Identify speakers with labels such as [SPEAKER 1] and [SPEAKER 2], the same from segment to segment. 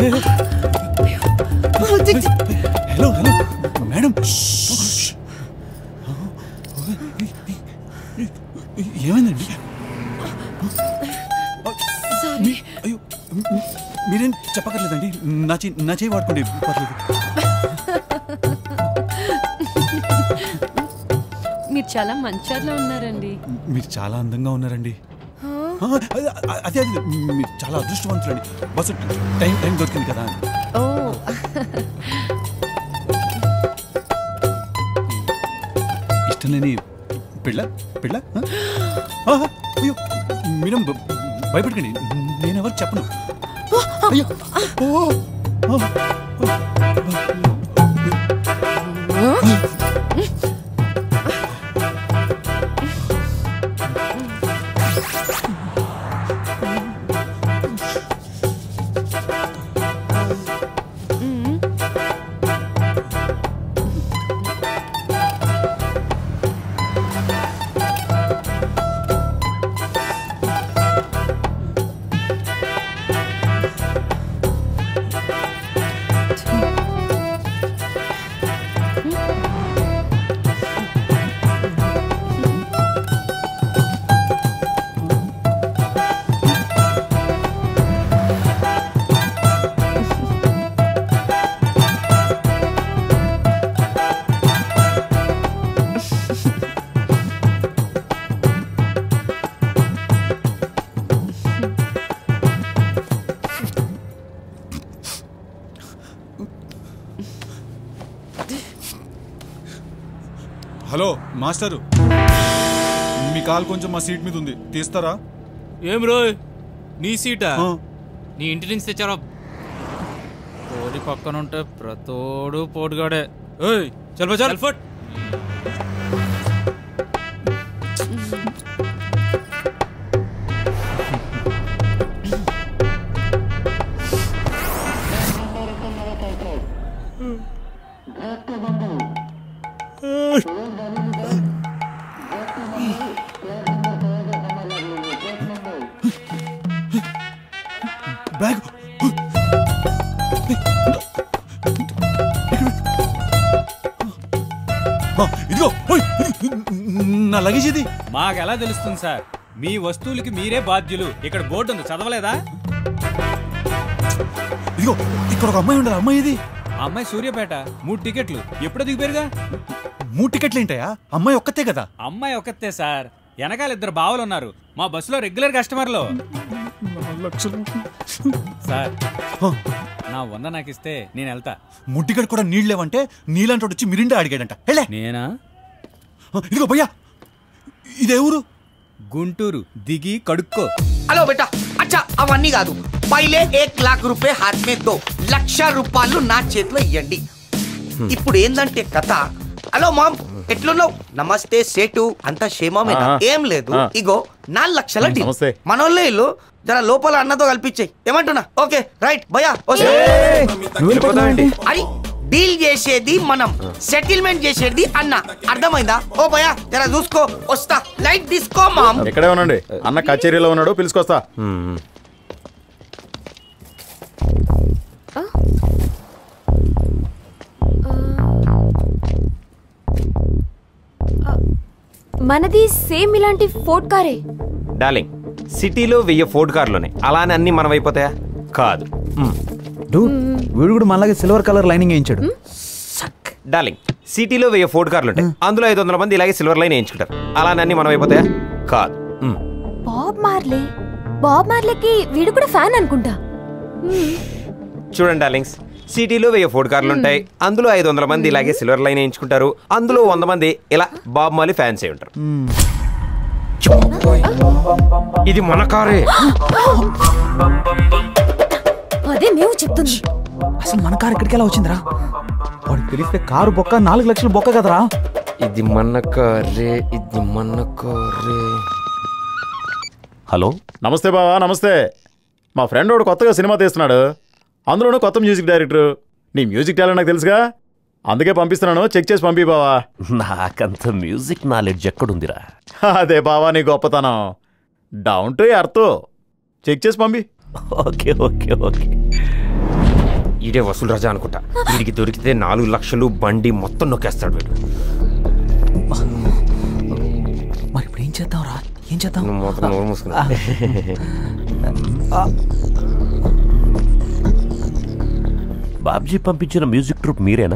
[SPEAKER 1] Hello hello madam ఏమైందండి మీ- అయ్యో మీరేం చెప్పక్కర్లేదండి నా చేయి నా చేయి వాడుకోండి పర్లేదు
[SPEAKER 2] మీరు చాలా మంచార్లో ఉన్నారండి
[SPEAKER 1] మీరు చాలా అందంగా ఉన్నారండి ఆ, అదే అదే అదే, మీరు చాలా అదృష్టవంతులండి బస్సు టైం టైం దొరికింది కదా
[SPEAKER 2] ఓ
[SPEAKER 1] ఇష్టం లేని పిల్ల పిల్ల ఆ? ఆహా, అయ్యో మీరేం భ- భయపడకండి నేనెవరు చెప్పను అయ్యో ఓ, ఓ, హలో మాస్టరు మీ కాల్ కొంచెం మా సీట్ మీద ఉంది తీస్తారా
[SPEAKER 3] ఏం రోయ్ నీ సీటా
[SPEAKER 1] ఆ,
[SPEAKER 3] నీ ఇంటి నుంచి తెచ్చారా పోడి పక్కన ఉంటే ప్రతోడు పోటుగాడే ఏయ్ చల్ చల్ ఫుట్
[SPEAKER 1] బ్యాగ్ ఆ, ఇదిగో ఓయ్, నా లగేజ్ ఇది
[SPEAKER 4] మాకెలా తెలుస్తుంది సార్ మీ వస్తువులకి మీరే బాధ్యులు ఇక్కడ బోర్డు ఉంది చదవలేదా
[SPEAKER 1] ఇదిగో ఇక్కడ ఒక అమ్మాయి ఉండదు అమ్మాయి ఇది
[SPEAKER 4] ఆ అమ్మాయి సూర్యాపేట మూడు టికెట్లు ఎప్పుడో దిగిపోయారుగా
[SPEAKER 1] మూడు టికెట్లు ఏంటయా అమ్మాయి ఒక్కతే కదా
[SPEAKER 4] అమ్మాయి ఒక్కతే సార్ వెనకాల ఇద్దరు బావలు ఉన్నారు మా బస్సులో రెగ్యులర్ కస్టమర్లు సార్
[SPEAKER 1] ఆ,
[SPEAKER 4] నా వంద నాకు ఇస్తే నేను వెళ్తా
[SPEAKER 1] మూడు టికెట్ కూడా నీళ్ళు లేవంటే నీళ్ళంటే వచ్చి మిరిండా అడిగాడంట వెళ్ళే
[SPEAKER 4] నేనా
[SPEAKER 1] ఆ, ఇదిగో భయ్యా ఇదే ఊరు
[SPEAKER 4] గుంటూరు దిగి కడుక్కో
[SPEAKER 5] హలో బేటా అచ్చా అవన్నీ కాదు పైలే ఏక్ లాక్ రూపాయ హాత్ మే దో లక్ష రూపాయలు నా చేతిలో ఇవ్వండి ఇప్పుడు ఏందంటే కథ హలో మామ్ ఎట్లున్నావు నమస్తే సేటు అంతా క్షేమమేనా
[SPEAKER 6] ఆ.
[SPEAKER 5] ఏం లేదు
[SPEAKER 6] ఆ.
[SPEAKER 5] ఇగో నాలుగు లక్షల డీల్
[SPEAKER 6] నమస్తే.
[SPEAKER 5] మనోళ్ళే ఇల్లు జర లోపల అన్నతో కల్పించాయి ఏమంటున్నా ఓకే రైట్ భయా అది డీల్ చేసేది మనం సెటిల్మెంట్ చేసేది అన్న అర్థమైందా ఓ భయా జర చూసుకో వస్తా లైట్ తీసుకో మామ్
[SPEAKER 6] ఇక్కడే ఉండండి అన్న కచేరీలో ఉన్నాడు పిలుచుకొస్తా
[SPEAKER 7] మనది సేమ్ ఇలాంటి ఫోర్ట్ కారే
[SPEAKER 8] డార్లింగ్ సిటీలో వెయ్యి ఫోర్డ్ కార్లునే అలానే అన్ని మనం అయిపోతాయా కాదు మ్.
[SPEAKER 9] డూడ్ వీడు కూడా మనలాగే సిల్వర్ కలర్ లైనింగ్ వేయించాడు
[SPEAKER 8] డార్లింగ్ సిటీలో వెయ్యి ఫోర్డ్ కార్లు ఉంటాయి అందులో ఐదు వందల మంది ఇలాగే సిల్వర్ లైన్ వేయించుకుంటారు అలానే అన్ని మనం అయిపోతాయా కాదు మ్.
[SPEAKER 7] బాబ్ మార్లే బాబ్ మార్లేకి వీడు కూడా ఫ్యాన్ అనుకుంటా
[SPEAKER 8] చూడండి డార్లింగ్స్ సిటీలో వెయ్యి ఫోర్డ్ కార్లు ఉంటాయి అందులో ఐదు వందల మంది ఇలాగే సిల్వర్ లైన్ వేయించుకుంటారు అందులో వంద మంది ఇలా బాబ్ మాలి ఫ్యాన్స్ అయి ఉంటారు ఇది మన కారే
[SPEAKER 7] అదే మేము చెప్తుంది
[SPEAKER 9] అసలు మన కారు ఇక్కడికి ఎలా వచ్చిందిరా వాడికి తెలిస్తే కారు బొక్క నాలుగు లక్షలు బొక్క కదరా
[SPEAKER 8] ఇది మన కారే ఇది మన కారే
[SPEAKER 6] హలో నమస్తే బావా నమస్తే మా ఫ్రెండ్ వాడు కొత్తగా సినిమా తీస్తున్నాడు అందులోనూ కొత్త మ్యూజిక్ డైరెక్టర్ నీ మ్యూజిక్ టాలెంట్ నాకు తెలుసుగా అందుకే పంపిస్తున్నాను చెక్ చేసి పంపి బావా
[SPEAKER 10] నాకంత మ్యూజిక్ నాలెడ్జ్ ఎక్కడుందిరా
[SPEAKER 6] అదే బావా నీ గొప్పతనం డౌన్ టు అర్థం చెక్ చేసి పంపి
[SPEAKER 10] ఓకే ఓకే ఓకే
[SPEAKER 8] ఈడే వసూలు రాజా అనుకుంటా వీడికి దొరికితే నాలుగు లక్షలు బండి మొత్తం నొక్కేస్తాడు వీడు
[SPEAKER 9] మరి ఇప్పుడు ఏం చేద్దాం రా ఏం చేద్దాం
[SPEAKER 8] నువ్వు మొత్తం నోరు మూసుకున్నా
[SPEAKER 10] బాబ్జీ పంపించిన మ్యూజిక్ ట్రూప్ మీరేనా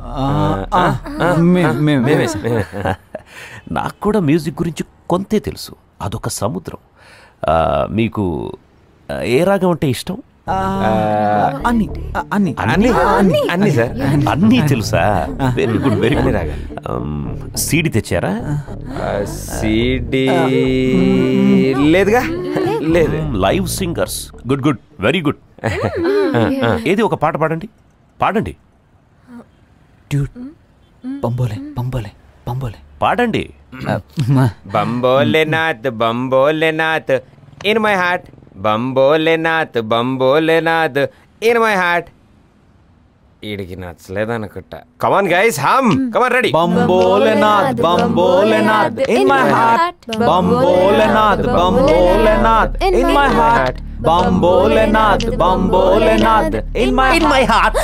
[SPEAKER 8] మేమే
[SPEAKER 10] నాకు కూడా మ్యూజిక్ గురించి కొంతే తెలుసు అదొక సముద్రం ఆ, మీకు ఆ, ఏ రాగం అంటే ఇష్టం
[SPEAKER 9] అన్ని ఆ, అన్ని
[SPEAKER 8] అన్ని
[SPEAKER 9] అన్ని
[SPEAKER 8] అన్ని సార్
[SPEAKER 10] అన్నీ తెలుసా వెరీ గుడ్ వెరీ
[SPEAKER 8] అన్ని
[SPEAKER 10] గుడ్
[SPEAKER 8] రాగాలు.
[SPEAKER 10] సీడీ తెచ్చారా
[SPEAKER 8] సిడి లేదుగా లేదు
[SPEAKER 10] live singers good good very good ఏది ఒక పాట పాడండి పాడండి
[SPEAKER 9] డ్యూట్ పంబోలే పంబోలే పంబోలే
[SPEAKER 10] పాడండి
[SPEAKER 8] Bambholenath Bambholenath in my heart Bambholenath Bambholenath in my heart ఈడికి నచ్చలేదనుకుంటా come on guys hum come on ready
[SPEAKER 9] Bambholenath Bambholenath in my heart Bambholenath Bambholenath in my heart Bambholenath Bambholenath in my in my heart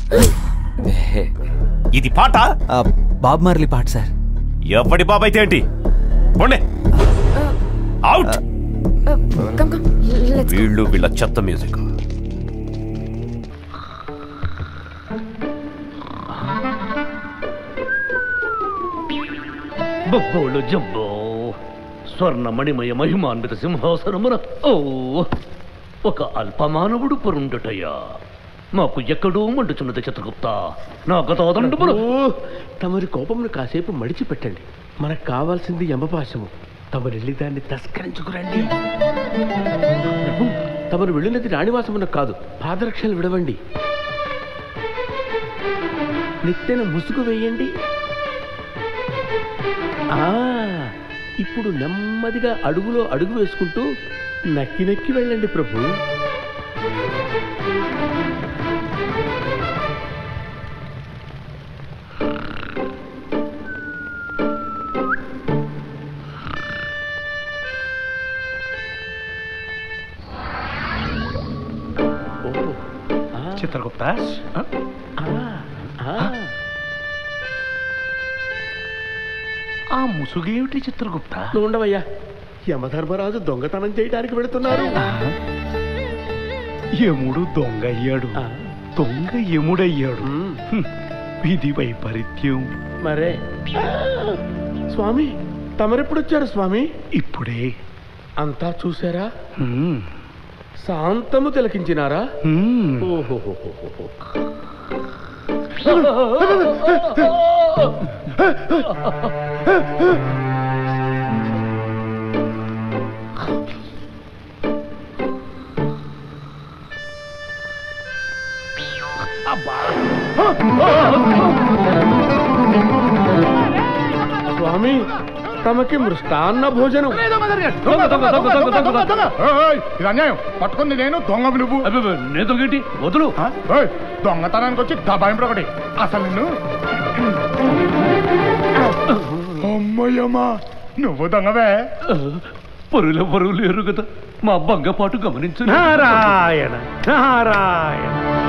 [SPEAKER 10] ఇది పాట
[SPEAKER 9] బాబ్ మార్లీ పాట సార్
[SPEAKER 10] ఎవడి బాబు అయితే ఏంటి పోండి అవుట్ వీళ్ళు వీళ్ళ చెత్త మ్యూజిక్
[SPEAKER 11] బొబ్బోళ్ళు జంబో స్వర్ణమణిమయ మహిమాన్విత సింహాసనమున ఓ ఒక అల్పమానవుడు పొరుండుటయ్యా మాకు ఎక్కడో మండుచున్నది చిత్రగుప్త నా గతాదండమున
[SPEAKER 12] తమరి కోపమును కాసేపు మడిచిపెట్టండి మనకు కావాల్సింది యమపాశము తమరెళ్ళి దాన్ని తస్కరించుకురండి ప్రభు, తమరు వెళ్ళినది రాణివాసమునకు కాదు పాదరక్షలు విడవండి నెత్తెన ముసుగు వేయండి ఆ ఇప్పుడు నెమ్మదిగా అడుగులో అడుగు వేసుకుంటూ నక్కి నక్కి వెళ్ళండి ప్రభు
[SPEAKER 11] చిత్రగుప్త ఆ ముసుగేమిటి చిత్రగుప్త
[SPEAKER 12] నువ్వు ఉండవయ్యా యమధర్మరాజు దొంగతనం చేయడానికి వెళుతున్నారు
[SPEAKER 11] యముడు దొంగ అయ్యాడు దొంగ యముడయ్యాడు హ్మ్. విధి వైపరీత్యం
[SPEAKER 12] మరే స్వామి తమరెప్పుడొచ్చారు స్వామి
[SPEAKER 11] ఇప్పుడే
[SPEAKER 12] అంతా చూసారా
[SPEAKER 11] హ్మ్.
[SPEAKER 12] శాంతము తిలకించినారా
[SPEAKER 11] హ్మ్.
[SPEAKER 12] ఓహోహోహోహో. స్వామి తమకి మృష్టాన్న భోజనం
[SPEAKER 13] ఇది అన్యాయం పట్టుకుంది నేను దొంగ నువ్వు
[SPEAKER 11] నేను దొంగటి వదులు
[SPEAKER 13] ఏయ్, దొంగతనానికి వచ్చి దబాయింపు ఒకటి అసలు నిన్ను అమ్మయ్యమ్మా నువ్వు దొంగవే
[SPEAKER 11] పరుల పరువు లేరు కదా మా బంగపాటు గమనించు
[SPEAKER 12] నారాయణ నారాయణ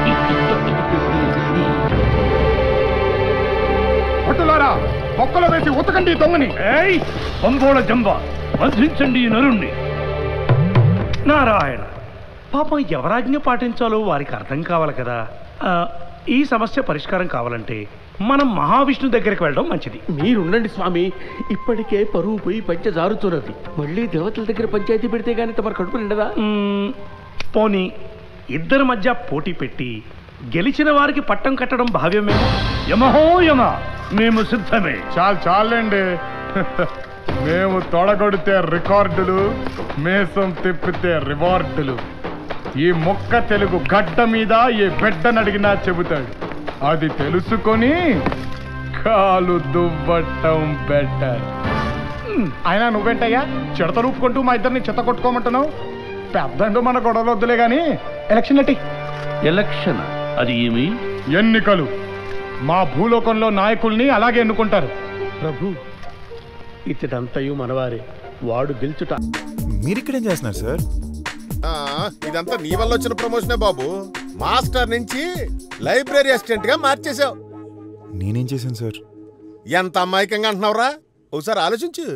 [SPEAKER 13] పట్టులారా మొక్కలో వేసి ఉతకండి ఈ దొంగని
[SPEAKER 11] ఏయ్ పంబోళ జంబ బంధించండి ఈ నరుణ్ణి నారాయణ పాపం ఎవరాజ్ఞ పాటించాలో వారికి అర్థం కావాలి కదా ఆ, ఈ సమస్య పరిష్కారం కావాలంటే మనం మహావిష్ణు దగ్గరికి వెళ్ళడం మంచిది
[SPEAKER 12] మీరుండండి స్వామి ఇప్పటికే పరువు పోయి పంచ జారుతున్నది మళ్ళీ దేవతల దగ్గర పంచాయతీ పెడితే గానీ తమ కడుపు నిండదా
[SPEAKER 11] మ్మ్, పోనీ ఇద్దరి మధ్య పోటీ పెట్టి గెలిచిన వారికి పట్టం కట్టడం భావ్యమే యమహో యమ మేము సిద్ధమే
[SPEAKER 13] చాలు చాలండి మేము తొడగొడితే రికార్డులు మేసం తిప్పితే రివార్డులు ఈ మొక్క తెలుగు గడ్డ మీద ఈ బిడ్డనడిగినా చెబుతాడు అది తెలుసుకొని కాలు దువ్వటం బెటర్ అయినా నువ్వేంటయ్యా చిడత రూపుకుంటూ మా ఇద్దరిని చెత్త కొట్టుకోమంటున్నావు పెద్దండు మన గొడవలు వద్దులే గాని ఎలక్షన్ ఎట్టి
[SPEAKER 11] ఎలక్షన్ అది ఏమి
[SPEAKER 13] ఎన్నికలు మా భూలోకంలో నాయకుల్ని అలాగే ఎన్నుకుంటారు
[SPEAKER 12] ప్రభు ఇతడంతయు మనవారే వాడు గెలుచుట
[SPEAKER 1] మీరు ఇక్కడ ఏం చేస్తున్నారు సార్
[SPEAKER 14] ఆ, ఇదంతా నీ వల్ల వచ్చిన ప్రమోషనే బాబు మాస్టర్ నుంచి లైబ్రరీ అసిస్టెంట్ గా మార్చేశావు
[SPEAKER 15] నేనేం చేశాను సార్
[SPEAKER 14] ఎంత అమాయకంగా అంటున్నావురా ఒకసారి ఆలోచించు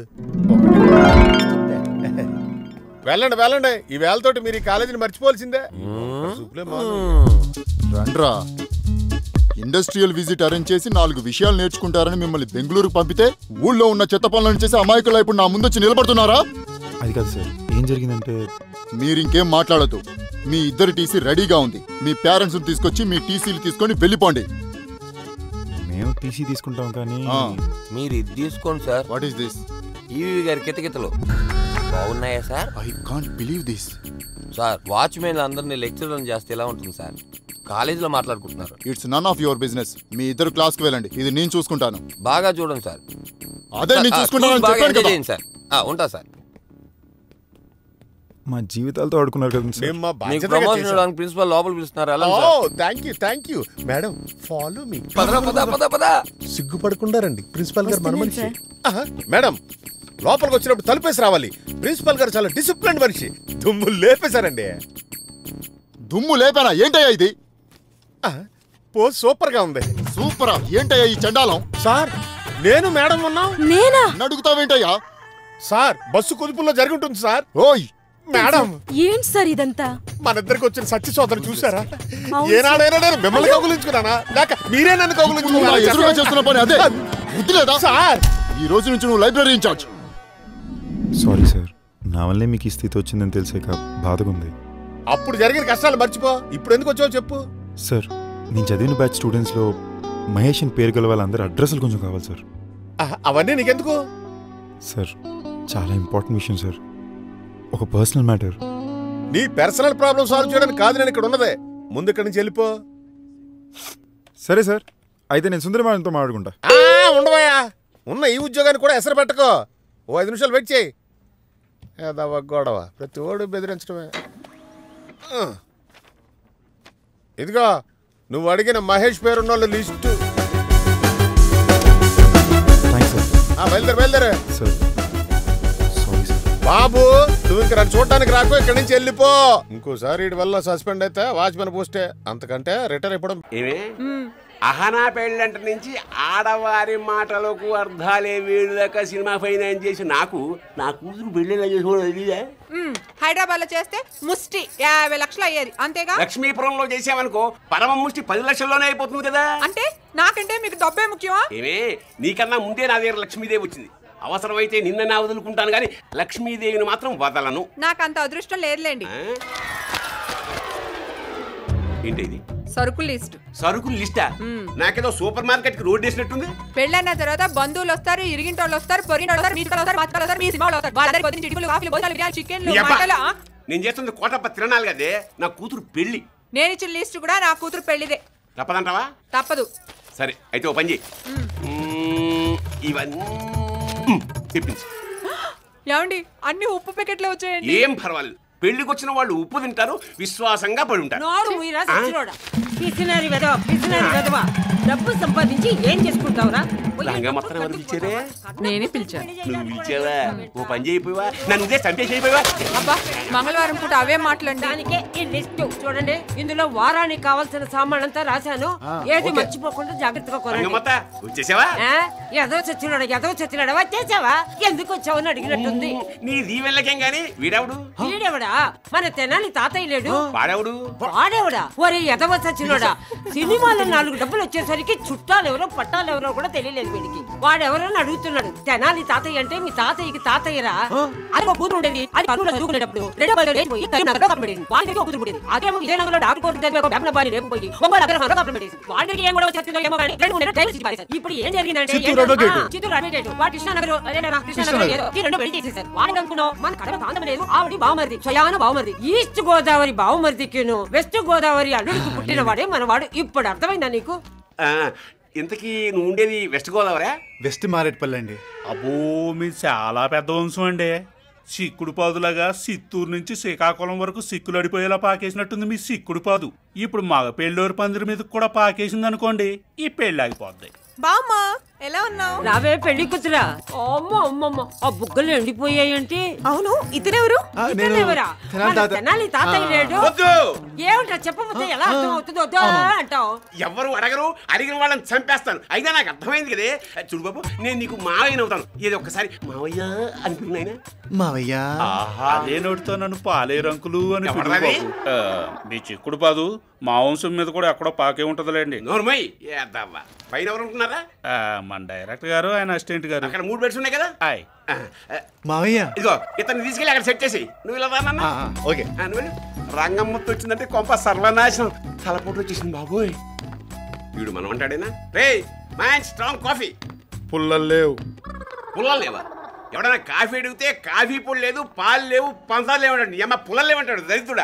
[SPEAKER 14] వెళ్ళండి వెళ్ళండి ఈ వేళతోటి మీరు ఈ కాలేజీని మర్చిపోవాల్సిందే సూపులే మాను.
[SPEAKER 15] రండ్రా ఇండస్ట్రియల్ విజిట్ అరేంజ్ చేసి నాలుగు విషయాలు నేర్చుకుంటారని మిమ్మల్ని బెంగళూరుకు పంపితే ఊళ్ళో ఉన్న చెత్త పనులను చేసి అమాయకులు ఇప్పుడు నా ముందొచ్చి నిలబడుతున్నారా
[SPEAKER 16] అది కాదు సార్ ఏం జరిగిందంటే
[SPEAKER 15] మీరు ఇంకేం మాట్లాడదు మీ ఇద్దరి టీసీ రెడీగా ఉంది మీ పేరెంట్స్ తీసుకొచ్చి మీ టీసీలు తీసుకొని వెళ్ళిపోండి
[SPEAKER 16] మేము టీసీ తీసుకుంటాం కానీ
[SPEAKER 8] మీరు ఇది తీసుకోండి సార్
[SPEAKER 15] వాట్ ఈస్ దిస్
[SPEAKER 8] ఈవీ గారి కితకితలు బాగున్నాయా sir
[SPEAKER 15] I can't believe this
[SPEAKER 8] sir watchman అందరినీ లెక్చరర్లను చేస్తే ఎలా ఉంటుంది సార్ కాలేజీలో మాట్లాడుకుంటున్నారు
[SPEAKER 15] it's none of your business మీ ఇద్దరు క్లాస్కి వెళ్ళండి ఇది నేను చూసుకుంటాను
[SPEAKER 8] బాగా చూడండి సార్
[SPEAKER 15] అదే నేను
[SPEAKER 8] ఆ,
[SPEAKER 15] చూసుకుంటానని
[SPEAKER 8] చూసి బాగా
[SPEAKER 15] చెప్పాను
[SPEAKER 8] ఎంజాయ్
[SPEAKER 15] కదా.
[SPEAKER 8] చేయండి సార్ ఆ, ఉంటా సార్
[SPEAKER 16] మా జీవితాలతో ఆడుకున్నారు కదా సార్
[SPEAKER 14] మేము మా
[SPEAKER 8] మీకు
[SPEAKER 14] బాధ్యతగా
[SPEAKER 8] ప్రమోషన్
[SPEAKER 14] చేశాం.
[SPEAKER 8] ఇవ్వడానికి ప్రిన్సిపల్ లోపల పిలుస్తున్నారు ఎలా
[SPEAKER 14] oh thank you thank you madam follow me
[SPEAKER 8] పదరా, పద, పద, పద.
[SPEAKER 14] సిగ్గుపడకుండా రండి ప్రిన్సిపల్ గారు మన
[SPEAKER 7] వస్తున్నాను,
[SPEAKER 14] మనిషి ఆహా, మేడం లోపలికి వచ్చినప్పుడు తలుపేసి రావాలి ప్రిన్సిపల్ గారు చాలా డిసిప్లిన్ మనిషి దుమ్ము లేపేశారండి
[SPEAKER 15] దుమ్ము లేపానా ఏంటయ్యా ఇది
[SPEAKER 14] పో సూపర్ గా ఉంది
[SPEAKER 15] సూపరా ఏంటయ్యా ఈ చండాలం
[SPEAKER 14] సార్ నేను మేడం ఉన్నాం
[SPEAKER 7] నేనా
[SPEAKER 15] అడుగుతావేంటయ్యా
[SPEAKER 14] సార్ బస్సు కుదుపుల్లో జరిగి ఉంటుంది సార్
[SPEAKER 15] ఓయ్
[SPEAKER 14] మేడం
[SPEAKER 7] ఏంటి సార్ ఇదంతా
[SPEAKER 14] మన ఇద్దరికి వచ్చిన సత్య సోదరు చూసారా
[SPEAKER 7] అవును
[SPEAKER 14] ఏనాడైనా నేను మిమ్మల్ని కౌగులించుకున్నానా లేక మీరే నన్ను
[SPEAKER 15] నువ్వు నా ఎదురుగా చేస్తున్న పని అదే
[SPEAKER 14] కౌగులించుకున్నారా
[SPEAKER 15] బుద్ధి లేదా
[SPEAKER 14] సార్
[SPEAKER 15] ఈ రోజు నుంచి నువ్వు లైబ్రరీ ఇన్ఛార్జ్
[SPEAKER 16] సారీ సార్ నా వల్లే మీకు ఈ స్థితి వచ్చిందని తెలిసాక బాధగా ఉంది
[SPEAKER 14] అప్పుడు జరిగిన కష్టాలు మర్చిపో ఇప్పుడు ఎందుకు వచ్చావు చెప్పు
[SPEAKER 16] సార్ నేను చదివిన బ్యాచ్ స్టూడెంట్స్లో మహేష్ అని పేరు గల వాళ్ళందరూ అడ్రస్లు కొంచెం కావాలి సార్
[SPEAKER 14] ఆ, అవన్నీ నీకెందుకు
[SPEAKER 16] సార్ చాలా ఇంపార్టెంట్ విషయం సార్ ఒక పర్సనల్ మ్యాటర్
[SPEAKER 14] నీ పర్సనల్ ప్రాబ్లం సాల్వ్ చేయడానికి కాదు నేను ఇక్కడ ఉన్నదే ముందు ఇక్కడి నుంచి వెళ్ళిపో
[SPEAKER 16] సరే సార్ అయితే నేను సుందర మేడంతో మాట్లాడుకుంటా
[SPEAKER 14] ఆ, ఉండవయ్యా ఉన్న ఈ ఉద్యోగాన్ని కూడా ఎసరు పెట్టుకో ఓ ఐదు నిమిషాలు వెయిట్ చేయి ఏదవ్వ గొడవ ప్రతి ఓడు బెదిరించడమే ఆ. ఇదిగో నువ్వు అడిగిన మహేష్ పేరున్న వాళ్ళ లిస్టు
[SPEAKER 16] థ్యాంక్స్ సార్
[SPEAKER 14] ఆ, బయలుదేరు బయలుదేరు
[SPEAKER 16] సార్ సారీ సార్
[SPEAKER 14] బాబు నువ్వు ఇంక నన్ను చూడటానికి రాకు ఇక్కడి నుంచి వెళ్ళిపో ఇంకోసారి వీడి వల్ల సస్పెండ్ అయితే వాచ్మెన్ పోస్టే అంతకంటే రిటైర్ అయిపోవడం
[SPEAKER 12] ఏమే అహనా పెళ్ళంట నుంచి ఆడవారి మాటలకు అర్థాలే వీడు దాకా సినిమా ఫైనాన్స్ చేసి నాకు నా కూతురు పెళ్ళిలా చేసుకోవడం తెలియదా
[SPEAKER 17] హైదరాబాద్ లో చేస్తే ముష్టి యాభై లక్షలు అయ్యేది అంతేగా
[SPEAKER 12] లక్ష్మీపురంలో చేసామనుకో పరమ ముష్టి పది లక్షల్లోనే అయిపోతుంది కదా
[SPEAKER 17] అంటే నాకంటే మీకు డబ్బే ముఖ్యమా
[SPEAKER 12] ఏమే నీకన్నా ముందే నా దగ్గర లక్ష్మీదేవి వచ్చింది అవసరమైతే నిన్న నా వదులుకుంటాను కానీ లక్ష్మీదేవిని మాత్రం వదలను
[SPEAKER 17] నాకు అంత అదృష్టం లేదులేండి
[SPEAKER 12] ఆ? ఏంటి ఇది
[SPEAKER 17] సరుకుల లిస్ట్
[SPEAKER 12] సరుకులు లిస్టా నాకేదో సూపర్ మార్కెట్ కి రోడ్ వేసినట్టుంది
[SPEAKER 17] పెళ్ళైన తర్వాత బంధువులు వస్తారు ఇరిగింటి వాళ్ళు వస్తారు పొరిగింటి వాళ్ళు వస్తారు మీ వస్తారు మా వస్తారు మీ సినిమా వాళ్ళు వస్తారు వాళ్ళందరి పొద్దున్న చిటికలు కాఫీలు భోజనాలు బిర్యానీ చికెన్లు
[SPEAKER 12] నీ అబ్బా!
[SPEAKER 17] మటన్లు, ఆ?
[SPEAKER 12] నేను చేస్తుంది కోటప్ప తిరణాలు కదే నా కూతురు పెళ్లి
[SPEAKER 17] నేను ఇచ్చిన లిస్ట్ కూడా నా కూతురు పెళ్లిదే
[SPEAKER 12] తప్పదంటావా
[SPEAKER 17] తప్పదు
[SPEAKER 12] సరే అయితే ఓ పని చేయి మ్మ్, ఇవన్నీ మ్మ్, తెప్పించు
[SPEAKER 17] ఏమండి అన్ని ఉప్పు ప్యాకెట్లే వచ్చాయండి
[SPEAKER 12] ఏం పర్వాలేదు పెళ్లికి వచ్చిన వాళ్ళు ఉప్పు తింటారు విశ్వాసంగా పడి ఉంటారు
[SPEAKER 18] నోరు మీరా
[SPEAKER 12] ఆ?
[SPEAKER 18] సచ్చినోడా పిసినారి వెదవ పిసినారి వెదవ డబ్బు సంపాదించి ఏం చేసుకుంటావురా
[SPEAKER 12] లంగా మొత్తం ఎవరు పిలిచారే
[SPEAKER 17] నేనే పిలిచాను
[SPEAKER 12] నువ్వు పిలిచావా ఓ పని చేయిపోయావా నన్ను ఇదే చంపేసి అయిపోయావా
[SPEAKER 17] అబ్బా మంగళవారం పూట అవే మాట్లాడండి
[SPEAKER 18] దానికే ఈ లిస్ట్ చూడండి ఇందులో వారానికి కావాల్సిన సామాన్ అంతా రాశాను ఏది
[SPEAKER 12] ఓకే.
[SPEAKER 18] మర్చిపోకుండా జాగ్రత్తగా
[SPEAKER 12] లంగా
[SPEAKER 18] కొనండి
[SPEAKER 12] మొత్తం వచ్చేసావా
[SPEAKER 18] ఆ? ఎదవ చచ్చినాడు ఎదవ చచ్చినాడు వచ్చేసావా ఎందుకు వచ్చావని అడిగినట్టుంది
[SPEAKER 12] నీ దీవెళ్ళకేం గాని వీడెవడు
[SPEAKER 18] వీడెవడా మన తెనాలి తాతయ్య లేడు
[SPEAKER 12] వాడెవడు
[SPEAKER 18] వాడేవడా ఒరే ఎదవ సచ్చినోడా సినిమాలో నాలుగు డబ్బులు వచ్చేసరికి చుట్టాలు ఎవరో పట్టాలు ఎవరో కూడా తెలియలేదు వీడికి వాడెవరో అని అడుగుతున్నాడు తెనాలి తాతయ్య అంటే మీ తాతయ్యకి తాతయ్యరా అది ఒక కూతురు ఉండేది అది కరువులో చదువుకునేటప్పుడు రెండో పది లేచిపోయి కరీంనగర్లో కప్పం పెట్టింది వాడికి ఒక కూతురు పుట్టింది అదేమో విజయనగరంలో డాక్టర్ కోర్టు చదివే ఒక వేపన బారి లేకపోయి ఒంగోలు అగ్రహారంలో కప్పం పెట్టేసి వాడికి ఏం కూడా వచ్చిందో ఏమో కానీ రెండు మూడు నెలలు టైం ఇచ్చి పారేశారు. ఇప్పుడు ఏం జరిగిందంటే
[SPEAKER 15] చిత్తూరు
[SPEAKER 18] ఏంటో-
[SPEAKER 15] అడ్వకేటు.
[SPEAKER 18] ఆ, చిత్తూరు అడ్వకేటు వాడు కృష్ణానగర్ అదేనా కృష్ణానగర్
[SPEAKER 15] కృష్ణానగర్.
[SPEAKER 18] ఏదో ఈ రెండు పెళ్లి చేసేసారు వాడిని అనుకున్నావు మన కడప కాంతం లేదు ఆవిడ బావమరిది స్వయాన బావమరిది ఈస్ట్ గోదావరి బావమరిదికిను వెస్ట్ గోదావరి అల్లుడికి పుట్టిన వాడే మనవాడు ఇప్పుడు అర్థమైందా నీకు
[SPEAKER 12] ఆ, ఇంతకీ నువ్వు ఉండేది వెస్ట్ గోదావరా
[SPEAKER 1] వెస్ట్ మారేట్పల్లి అండి
[SPEAKER 11] అబ్బో మీది చాలా పెద్ద వంశం అండి సిక్కుడు పాదులాగా సిత్తూరు నుంచి శ్రీకాకుళం వరకు సిక్కులు అడిపోయేలా పాకేసినట్టుంది మీ సిక్కుడు పాదు ఇప్పుడు మగ పెళ్ళోరు పందిరి మీద కూడా పాకేసింది అనుకోండి ఈ పెళ్ళి ఆగిపోద్ది
[SPEAKER 17] బామ్మ ఎలా ఉన్నావు
[SPEAKER 18] రావే పెళ్లి కూతురా అమ్మ అమ్మమ్మ ఆ బుగ్గలు ఎండిపోయాయంటే
[SPEAKER 17] అవును ఇతనెవరు
[SPEAKER 18] ఇతనెవరా?
[SPEAKER 12] తెనాలి
[SPEAKER 18] మన
[SPEAKER 12] తాత.
[SPEAKER 18] తెనాలి తాతయ్య
[SPEAKER 12] ఆ.
[SPEAKER 18] లేడు
[SPEAKER 12] వద్దు.
[SPEAKER 18] ఏమిట్రా చెప్పకపోతే ఎలా అర్థం అవుతుందో వద్దు అంటావు
[SPEAKER 12] ఎవరు అడగరు అడిగిన వాళ్ళని చంపేస్తాను అయినా నాకు అర్థమైంది కదే చూడు బాబు నేను నీకు మావయ్య అవుతాను ఏదో ఒక్కసారి మావయ్య అనుకున్నాయినా
[SPEAKER 19] మావయ్యా
[SPEAKER 20] అదే నోటితో నన్ను పాలే రంకులు అని పిలువు
[SPEAKER 12] ఎవరది?
[SPEAKER 20] బాబు. ఆ, మీ చిక్కుడు పాదు మా వంశం మీద కూడా ఎక్కడో పాకే ఉంటదిలేండి
[SPEAKER 12] నోర్మయ్ ఏద్దవ్వా పైన ఎవరు ఉంటున్నారా
[SPEAKER 20] ఆ, మన డైరెక్టర్ గారు ఆయన అసిస్టెంట్ గారు
[SPEAKER 12] అక్కడ మూడు బెడ్స్ ఉన్నాయి కదా
[SPEAKER 20] ఆయ్
[SPEAKER 19] మావయ్య
[SPEAKER 12] ఇదిగో ఇతన్ని తీసుకెళ్ళి అక్కడ సెట్ చేసి నువ్వు ఇలా రా నాన్న.
[SPEAKER 19] ఆ, ఆ, ఓకే.
[SPEAKER 12] ఆ, నువ్వు వెళ్ళు. రంగమ్మతో వచ్చిందంటే కొంప సర్వనాశనం తలపోటు వచ్చేసింది బాబోయ్ వీడు మనం అంటాడేనా రే మ్యాన్ స్ట్రాంగ్ కాఫీ
[SPEAKER 14] పుల్లలు లేవు
[SPEAKER 12] పుల్లలు లేవా ఎవడైనా కాఫీ అడిగితే కాఫీ పొడి లేదు పాలు లేవు పంచాలు లేవంటాడు ఏమన్నా పుల్లలు లేవంటాడు దరిద్రుడా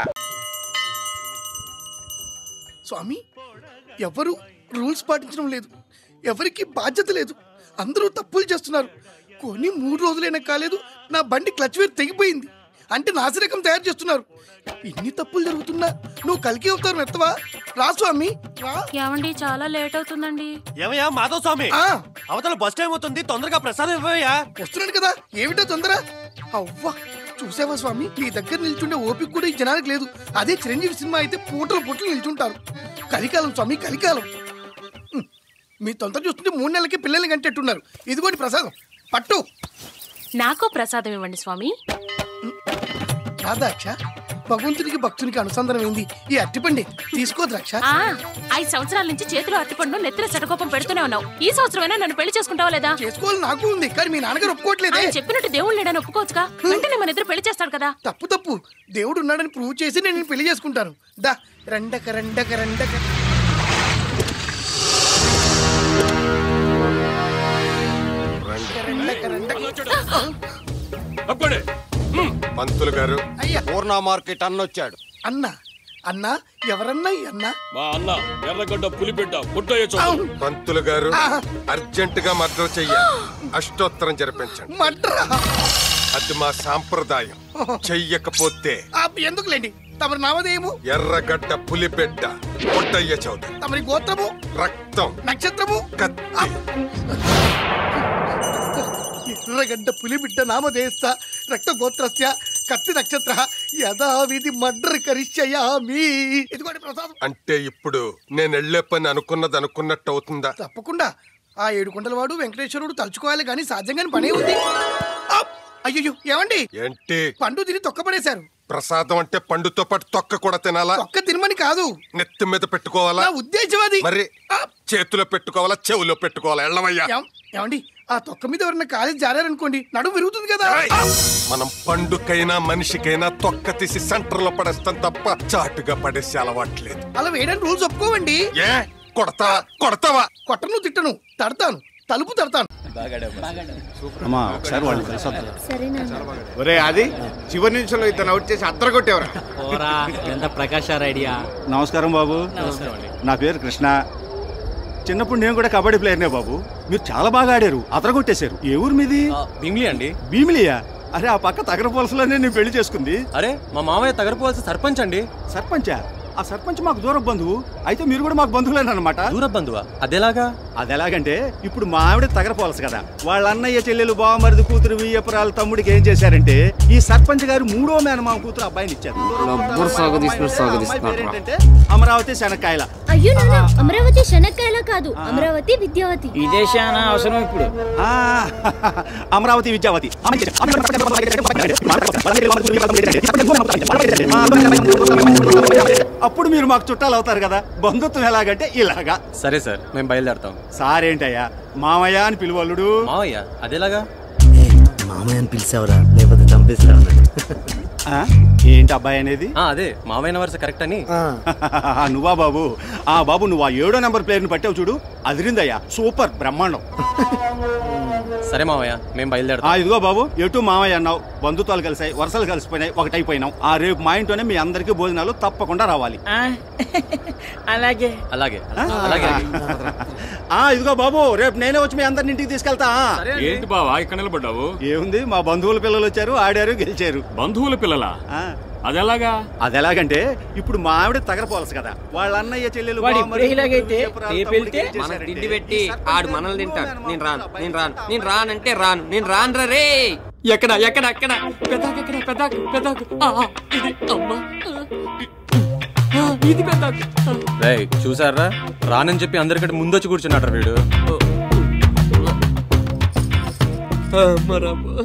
[SPEAKER 21] స్వామి ఎవరు రూల్స్ పాటించడం లేదు ఎవరికి బాధ్యత లేదు అందరూ తప్పులు చేస్తున్నారు కొని మూడు రోజులైనా కాలేదు నా బండి క్లచ్ వేరు తెగిపోయింది అంటే నాసిరకం తయారు చేస్తున్నారు ఇన్ని తప్పులు జరుగుతున్నా నువ్వు కలికి అవుతారు ఎత్తవా రా స్వామి రా
[SPEAKER 22] ఏమండి చాలా లేట్ అవుతుందండి
[SPEAKER 19] ఏమయ్యా మాధవ్ స్వామి అవతల బస్ టైం అవుతుంది తొందరగా ప్రసాదం ఇవ్వయ్యా
[SPEAKER 21] వస్తున్నాడు కదా ఏమిటో తొందర అవ్వా చూసావా స్వామి నీ దగ్గర నిల్చుండే ఓపిక కూడా ఈ జనానికి లేదు అదే చిరంజీవి సినిమా అయితే పూటలు పూటలు నిల్చుంటారు కలికాలం స్వామి కలికాలం హ్మ్. మీ తొందర చూస్తుంటే మూడు నెలలకి పిల్లల్ని కంటెట్టున్నారు ఇదిగోండి ప్రసాదం పట్టు
[SPEAKER 22] నాకు ప్రసాదం ఇవ్వండి స్వామి
[SPEAKER 21] రా ద్రాక్ష భగవంతునికి భక్తునికి అనుసంధానం ఏంది ఈ అట్టిపండి తీసుకో ద్రాక్ష
[SPEAKER 22] ఆ, ఐదు సంవత్సరాల నుంచి చేతిలో అట్టిపండు నెత్తిన శటకోపం పెడుతూనే ఉన్నావు ఈ సంవత్సరమైనా నన్ను పెళ్లి చేసుకుంటావా లేదా
[SPEAKER 21] చేసుకోవాలి నాకు ఉంది కానీ మీ నాన్నగారు ఒప్పుకోవట్లేదే
[SPEAKER 22] ఆయన చెప్పినట్టు దేవుడు లేడని ఒప్పుకోవచ్చుగా వెంటనే మన ఇద్దరు పెళ్లి చేస్తాడు కదా
[SPEAKER 21] తప్పు తప్పు దేవుడు ఉన్నాడని ప్రూవ్ చేసి నేను నిన్ను పెళ్లి చేసుకుంటాను దా రండక రండక రండక రండక రండక
[SPEAKER 14] పంతులు గారు
[SPEAKER 21] అయ్యా.
[SPEAKER 14] పూర్ణ మార్కెట్ అన్నొచ్చాడు
[SPEAKER 21] అన్న అన్న ఎవరన్నా ఈ అన్న
[SPEAKER 23] మా అన్న ఎర్రగడ్డ పులిబిడ్డ పుట్టయ్య
[SPEAKER 14] పంతులు గారు
[SPEAKER 21] ఆ.
[SPEAKER 14] అర్జెంట్ గా మర్డర్ చెయ్యాలి అష్టోత్తరం జరిపించండి
[SPEAKER 21] మడ్రా
[SPEAKER 14] అది మా సాంప్రదాయం చెయ్యకపోతే
[SPEAKER 21] ఆ, ఎందుకులేండి తమరి నామధేయము
[SPEAKER 14] ఎర్రగడ్డ పులిబిడ్డ పుట్టయ్య చౌదరి
[SPEAKER 21] తమరి గోత్రము
[SPEAKER 14] రక్తం
[SPEAKER 21] నక్షత్రము ఎర్రగడ్డ పులిబిడ్డ నామధేయస్థ రక్త గోత్రస్య కత్తి నక్షత్ర యథావిధి మడ్ర కరిష్యయామి ఇదిగోండి ప్రసాదం
[SPEAKER 14] అంటే ఇప్పుడు నేను వెళ్లే పని అనుకున్నది అనుకున్నట్టు అవుతుందా
[SPEAKER 21] తప్పకుండా ఆ ఏడు కొండలవాడు వెంకటేశ్వరుడు తలుచుకోవాలి కానీ సాధ్యం కాని పనే ఉంది అయ్యో ఏమండి
[SPEAKER 14] ఏంటి
[SPEAKER 21] పండు తిని తొక్కపడేశారు
[SPEAKER 14] ప్రసాదం అంటే పండుతో పాటు తొక్క కూడా తినాలా
[SPEAKER 21] తొక్క తినమని కాదు
[SPEAKER 14] నెత్తి మీద పెట్టుకోవాలా
[SPEAKER 21] నా ఉద్దేశం అది
[SPEAKER 14] మరి చేతిలో పెట్టుకోవాలా చెవులో పెట్టుకోవాలా ఎళ్ళవయ్యా
[SPEAKER 21] ఏం- ఏమండి ఆ తొక్క మీద ఎవరన్నా కాలేజ్ జారారనుకోండి నడుము విరుగుతుంది కదా
[SPEAKER 14] మనం పండుకైనా మనిషికైనా తొక్క తీసి సెంటర్ లో పడేస్తాం తప్ప చాటుగా పడేసి అలవాట్లేదు
[SPEAKER 21] అలా వేయడానికి రూల్స్ ఒప్పుకోవండి
[SPEAKER 14] ఏ కొడతావా కొడతావా
[SPEAKER 21] కొట్టను తిట్టను తడతాను తలుపు తడతాను
[SPEAKER 24] అమ్మా ఒకసారి వాళ్ళని కలిసొద్దాం
[SPEAKER 25] ఒరే అది చివరి నిమిషంలో ఇతను అవుట్ చేసి అద్దరు కొట్టేవరా
[SPEAKER 4] ఓరా ఎంత ప్రకాశార్ ఐడియా
[SPEAKER 24] నమస్కారం బాబు
[SPEAKER 4] నమస్కారం అండి.
[SPEAKER 24] నా పేరు కృష్ణ చిన్నప్పుడు నేను కూడా కబడ్డీ ప్లేయర్నే బాబు మీరు చాలా బాగా ఆడారు అదరగొట్టేశారు ఏ ఊరు మీది
[SPEAKER 4] భీమిలి అండి
[SPEAKER 24] భీమిలియా అరే ఆ పక్క తగరపోలసలోనే నేను పెళ్లి చేసుకుంది
[SPEAKER 4] అరే మా మామయ్య తగరపోవాల్సిన సర్పంచ్ అండి
[SPEAKER 24] సర్పంచా ఆ సర్పంచ్ మాకు దూర బంధువు అయితే మీరు కూడా మాకు బంధువులేనమాట
[SPEAKER 4] దూర బంధువా అదెలాగా
[SPEAKER 24] అదెలాగంటే ఇప్పుడు మా ఆవిడ తగరపోలసు కదా వాళ్ళ అన్నయ్య చెల్లెలు బావమరిది కూతురు వియ్యపురాల తమ్ముడికి ఏం చేశారంటే ఈ సర్పంచ్ గారు మూడో మేనమామ కూతురు అబ్బాయిని ఇచ్చారు
[SPEAKER 26] లబ్బర్ సాగదీసినట్టు
[SPEAKER 24] ఆ అమ్మాయి
[SPEAKER 26] సాగదీస్తున్నారు
[SPEAKER 24] పేరేంటంటే అమరావతి శనక్కాయల
[SPEAKER 7] అయ్యో నాన్న అమరావతి శనక్కాయల కాదు అమరావతి విద్యావతి
[SPEAKER 24] విదేశాన అవసరం ఇప్పుడు అమరావతి విద్యావతి అప్పుడు మీరు మాకు చుట్టాలు అవుతారు కదా బంధుత్వం ఎలాగంటే ఇలాగా
[SPEAKER 4] సరే సార్ మేము బయలుదేరతాం
[SPEAKER 24] సారేంటయ్యా మామయ్య అని పిలువల్లుడు
[SPEAKER 4] మావయ్య అదెలాగా
[SPEAKER 9] మామయ్య అని పిలిచావురా లేకపోతే చంపేస్తా
[SPEAKER 24] ఆ? ఏంటి అబ్బాయి అనేది
[SPEAKER 4] అదే మావయ్య వరుస కరెక్ట్ అని
[SPEAKER 24] నువ్వా బాబు ఆ బాబు నువ్వు ఆ ఏడో నెంబర్ ప్లేయర్ని పట్టావు చూడు అదిరిందయ్యా సూపర్ బ్రహ్మాండం
[SPEAKER 4] సరే మావయ్య మేము
[SPEAKER 24] ఆ
[SPEAKER 4] బయలుదేరతాం
[SPEAKER 24] ఇదిగో బాబు ఎటు మామయ్య అన్నావు బంధుత్వాలు కలిసాయి వరుసలు కలిసిపోయినాయి ఒకటైపోయినాం ఆ రేపు మా ఇంట్లోనే మీ అందరికీ భోజనాలు తప్పకుండా రావాలి
[SPEAKER 18] అలాగే
[SPEAKER 4] అలాగే అలాగే
[SPEAKER 24] ఆ ఇదిగో బాబు రేపు నేనే వచ్చి మీ అందరిని ఇంటికి తీసుకెళ్తా
[SPEAKER 23] ఏంటి బావా ఇక్కడ నిలబడ్డావు
[SPEAKER 24] ఏముంది మా బంధువుల పిల్లలు వచ్చారు ఆడారు గెలిచారు
[SPEAKER 23] బంధువుల పిల్లలా
[SPEAKER 19] అదెలాగా
[SPEAKER 24] అది ఎలాగంటే ఇప్పుడు మా ఆవిడ తగరపోలసు కదా వాళ్ళ అన్నయ్య చెల్లెలు
[SPEAKER 2] వాడు
[SPEAKER 24] బావమరుదులు,
[SPEAKER 2] ఇప్పుడే ఇలాగైతే
[SPEAKER 24] విజయపురాలు
[SPEAKER 2] రేపు
[SPEAKER 24] తమ్ముడికి
[SPEAKER 2] వెళ్తే
[SPEAKER 24] ఏం
[SPEAKER 2] మనకు
[SPEAKER 24] చేశారంటే,
[SPEAKER 2] తిండి పెట్టి ఆడు మనల్ని తింటాడు నేను రాను నేను రాను నేను రానంటే రాను నేను రాను రే ఎక్కడ ఎక్కడ ఎక్కడ పెద్దాకు ఎక్కడ పెద్దాకు పెద్దాకు ఆ, ఆ, ఇది అమ్మా ఆ, ఇది పెద్దాకు
[SPEAKER 3] రేయ్ చూసారా రానని చెప్పి అందరికంటే ముందొచ్చి కూర్చున్నాడు వీడు
[SPEAKER 2] మరబ్బా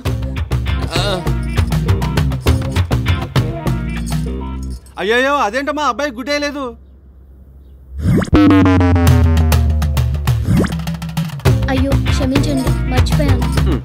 [SPEAKER 24] అయ్యయ్యో అదేంటమ్మా అబ్బాయి గుడ్డే లేదు
[SPEAKER 7] అయ్యో క్షమించండి మర్చిపోయాను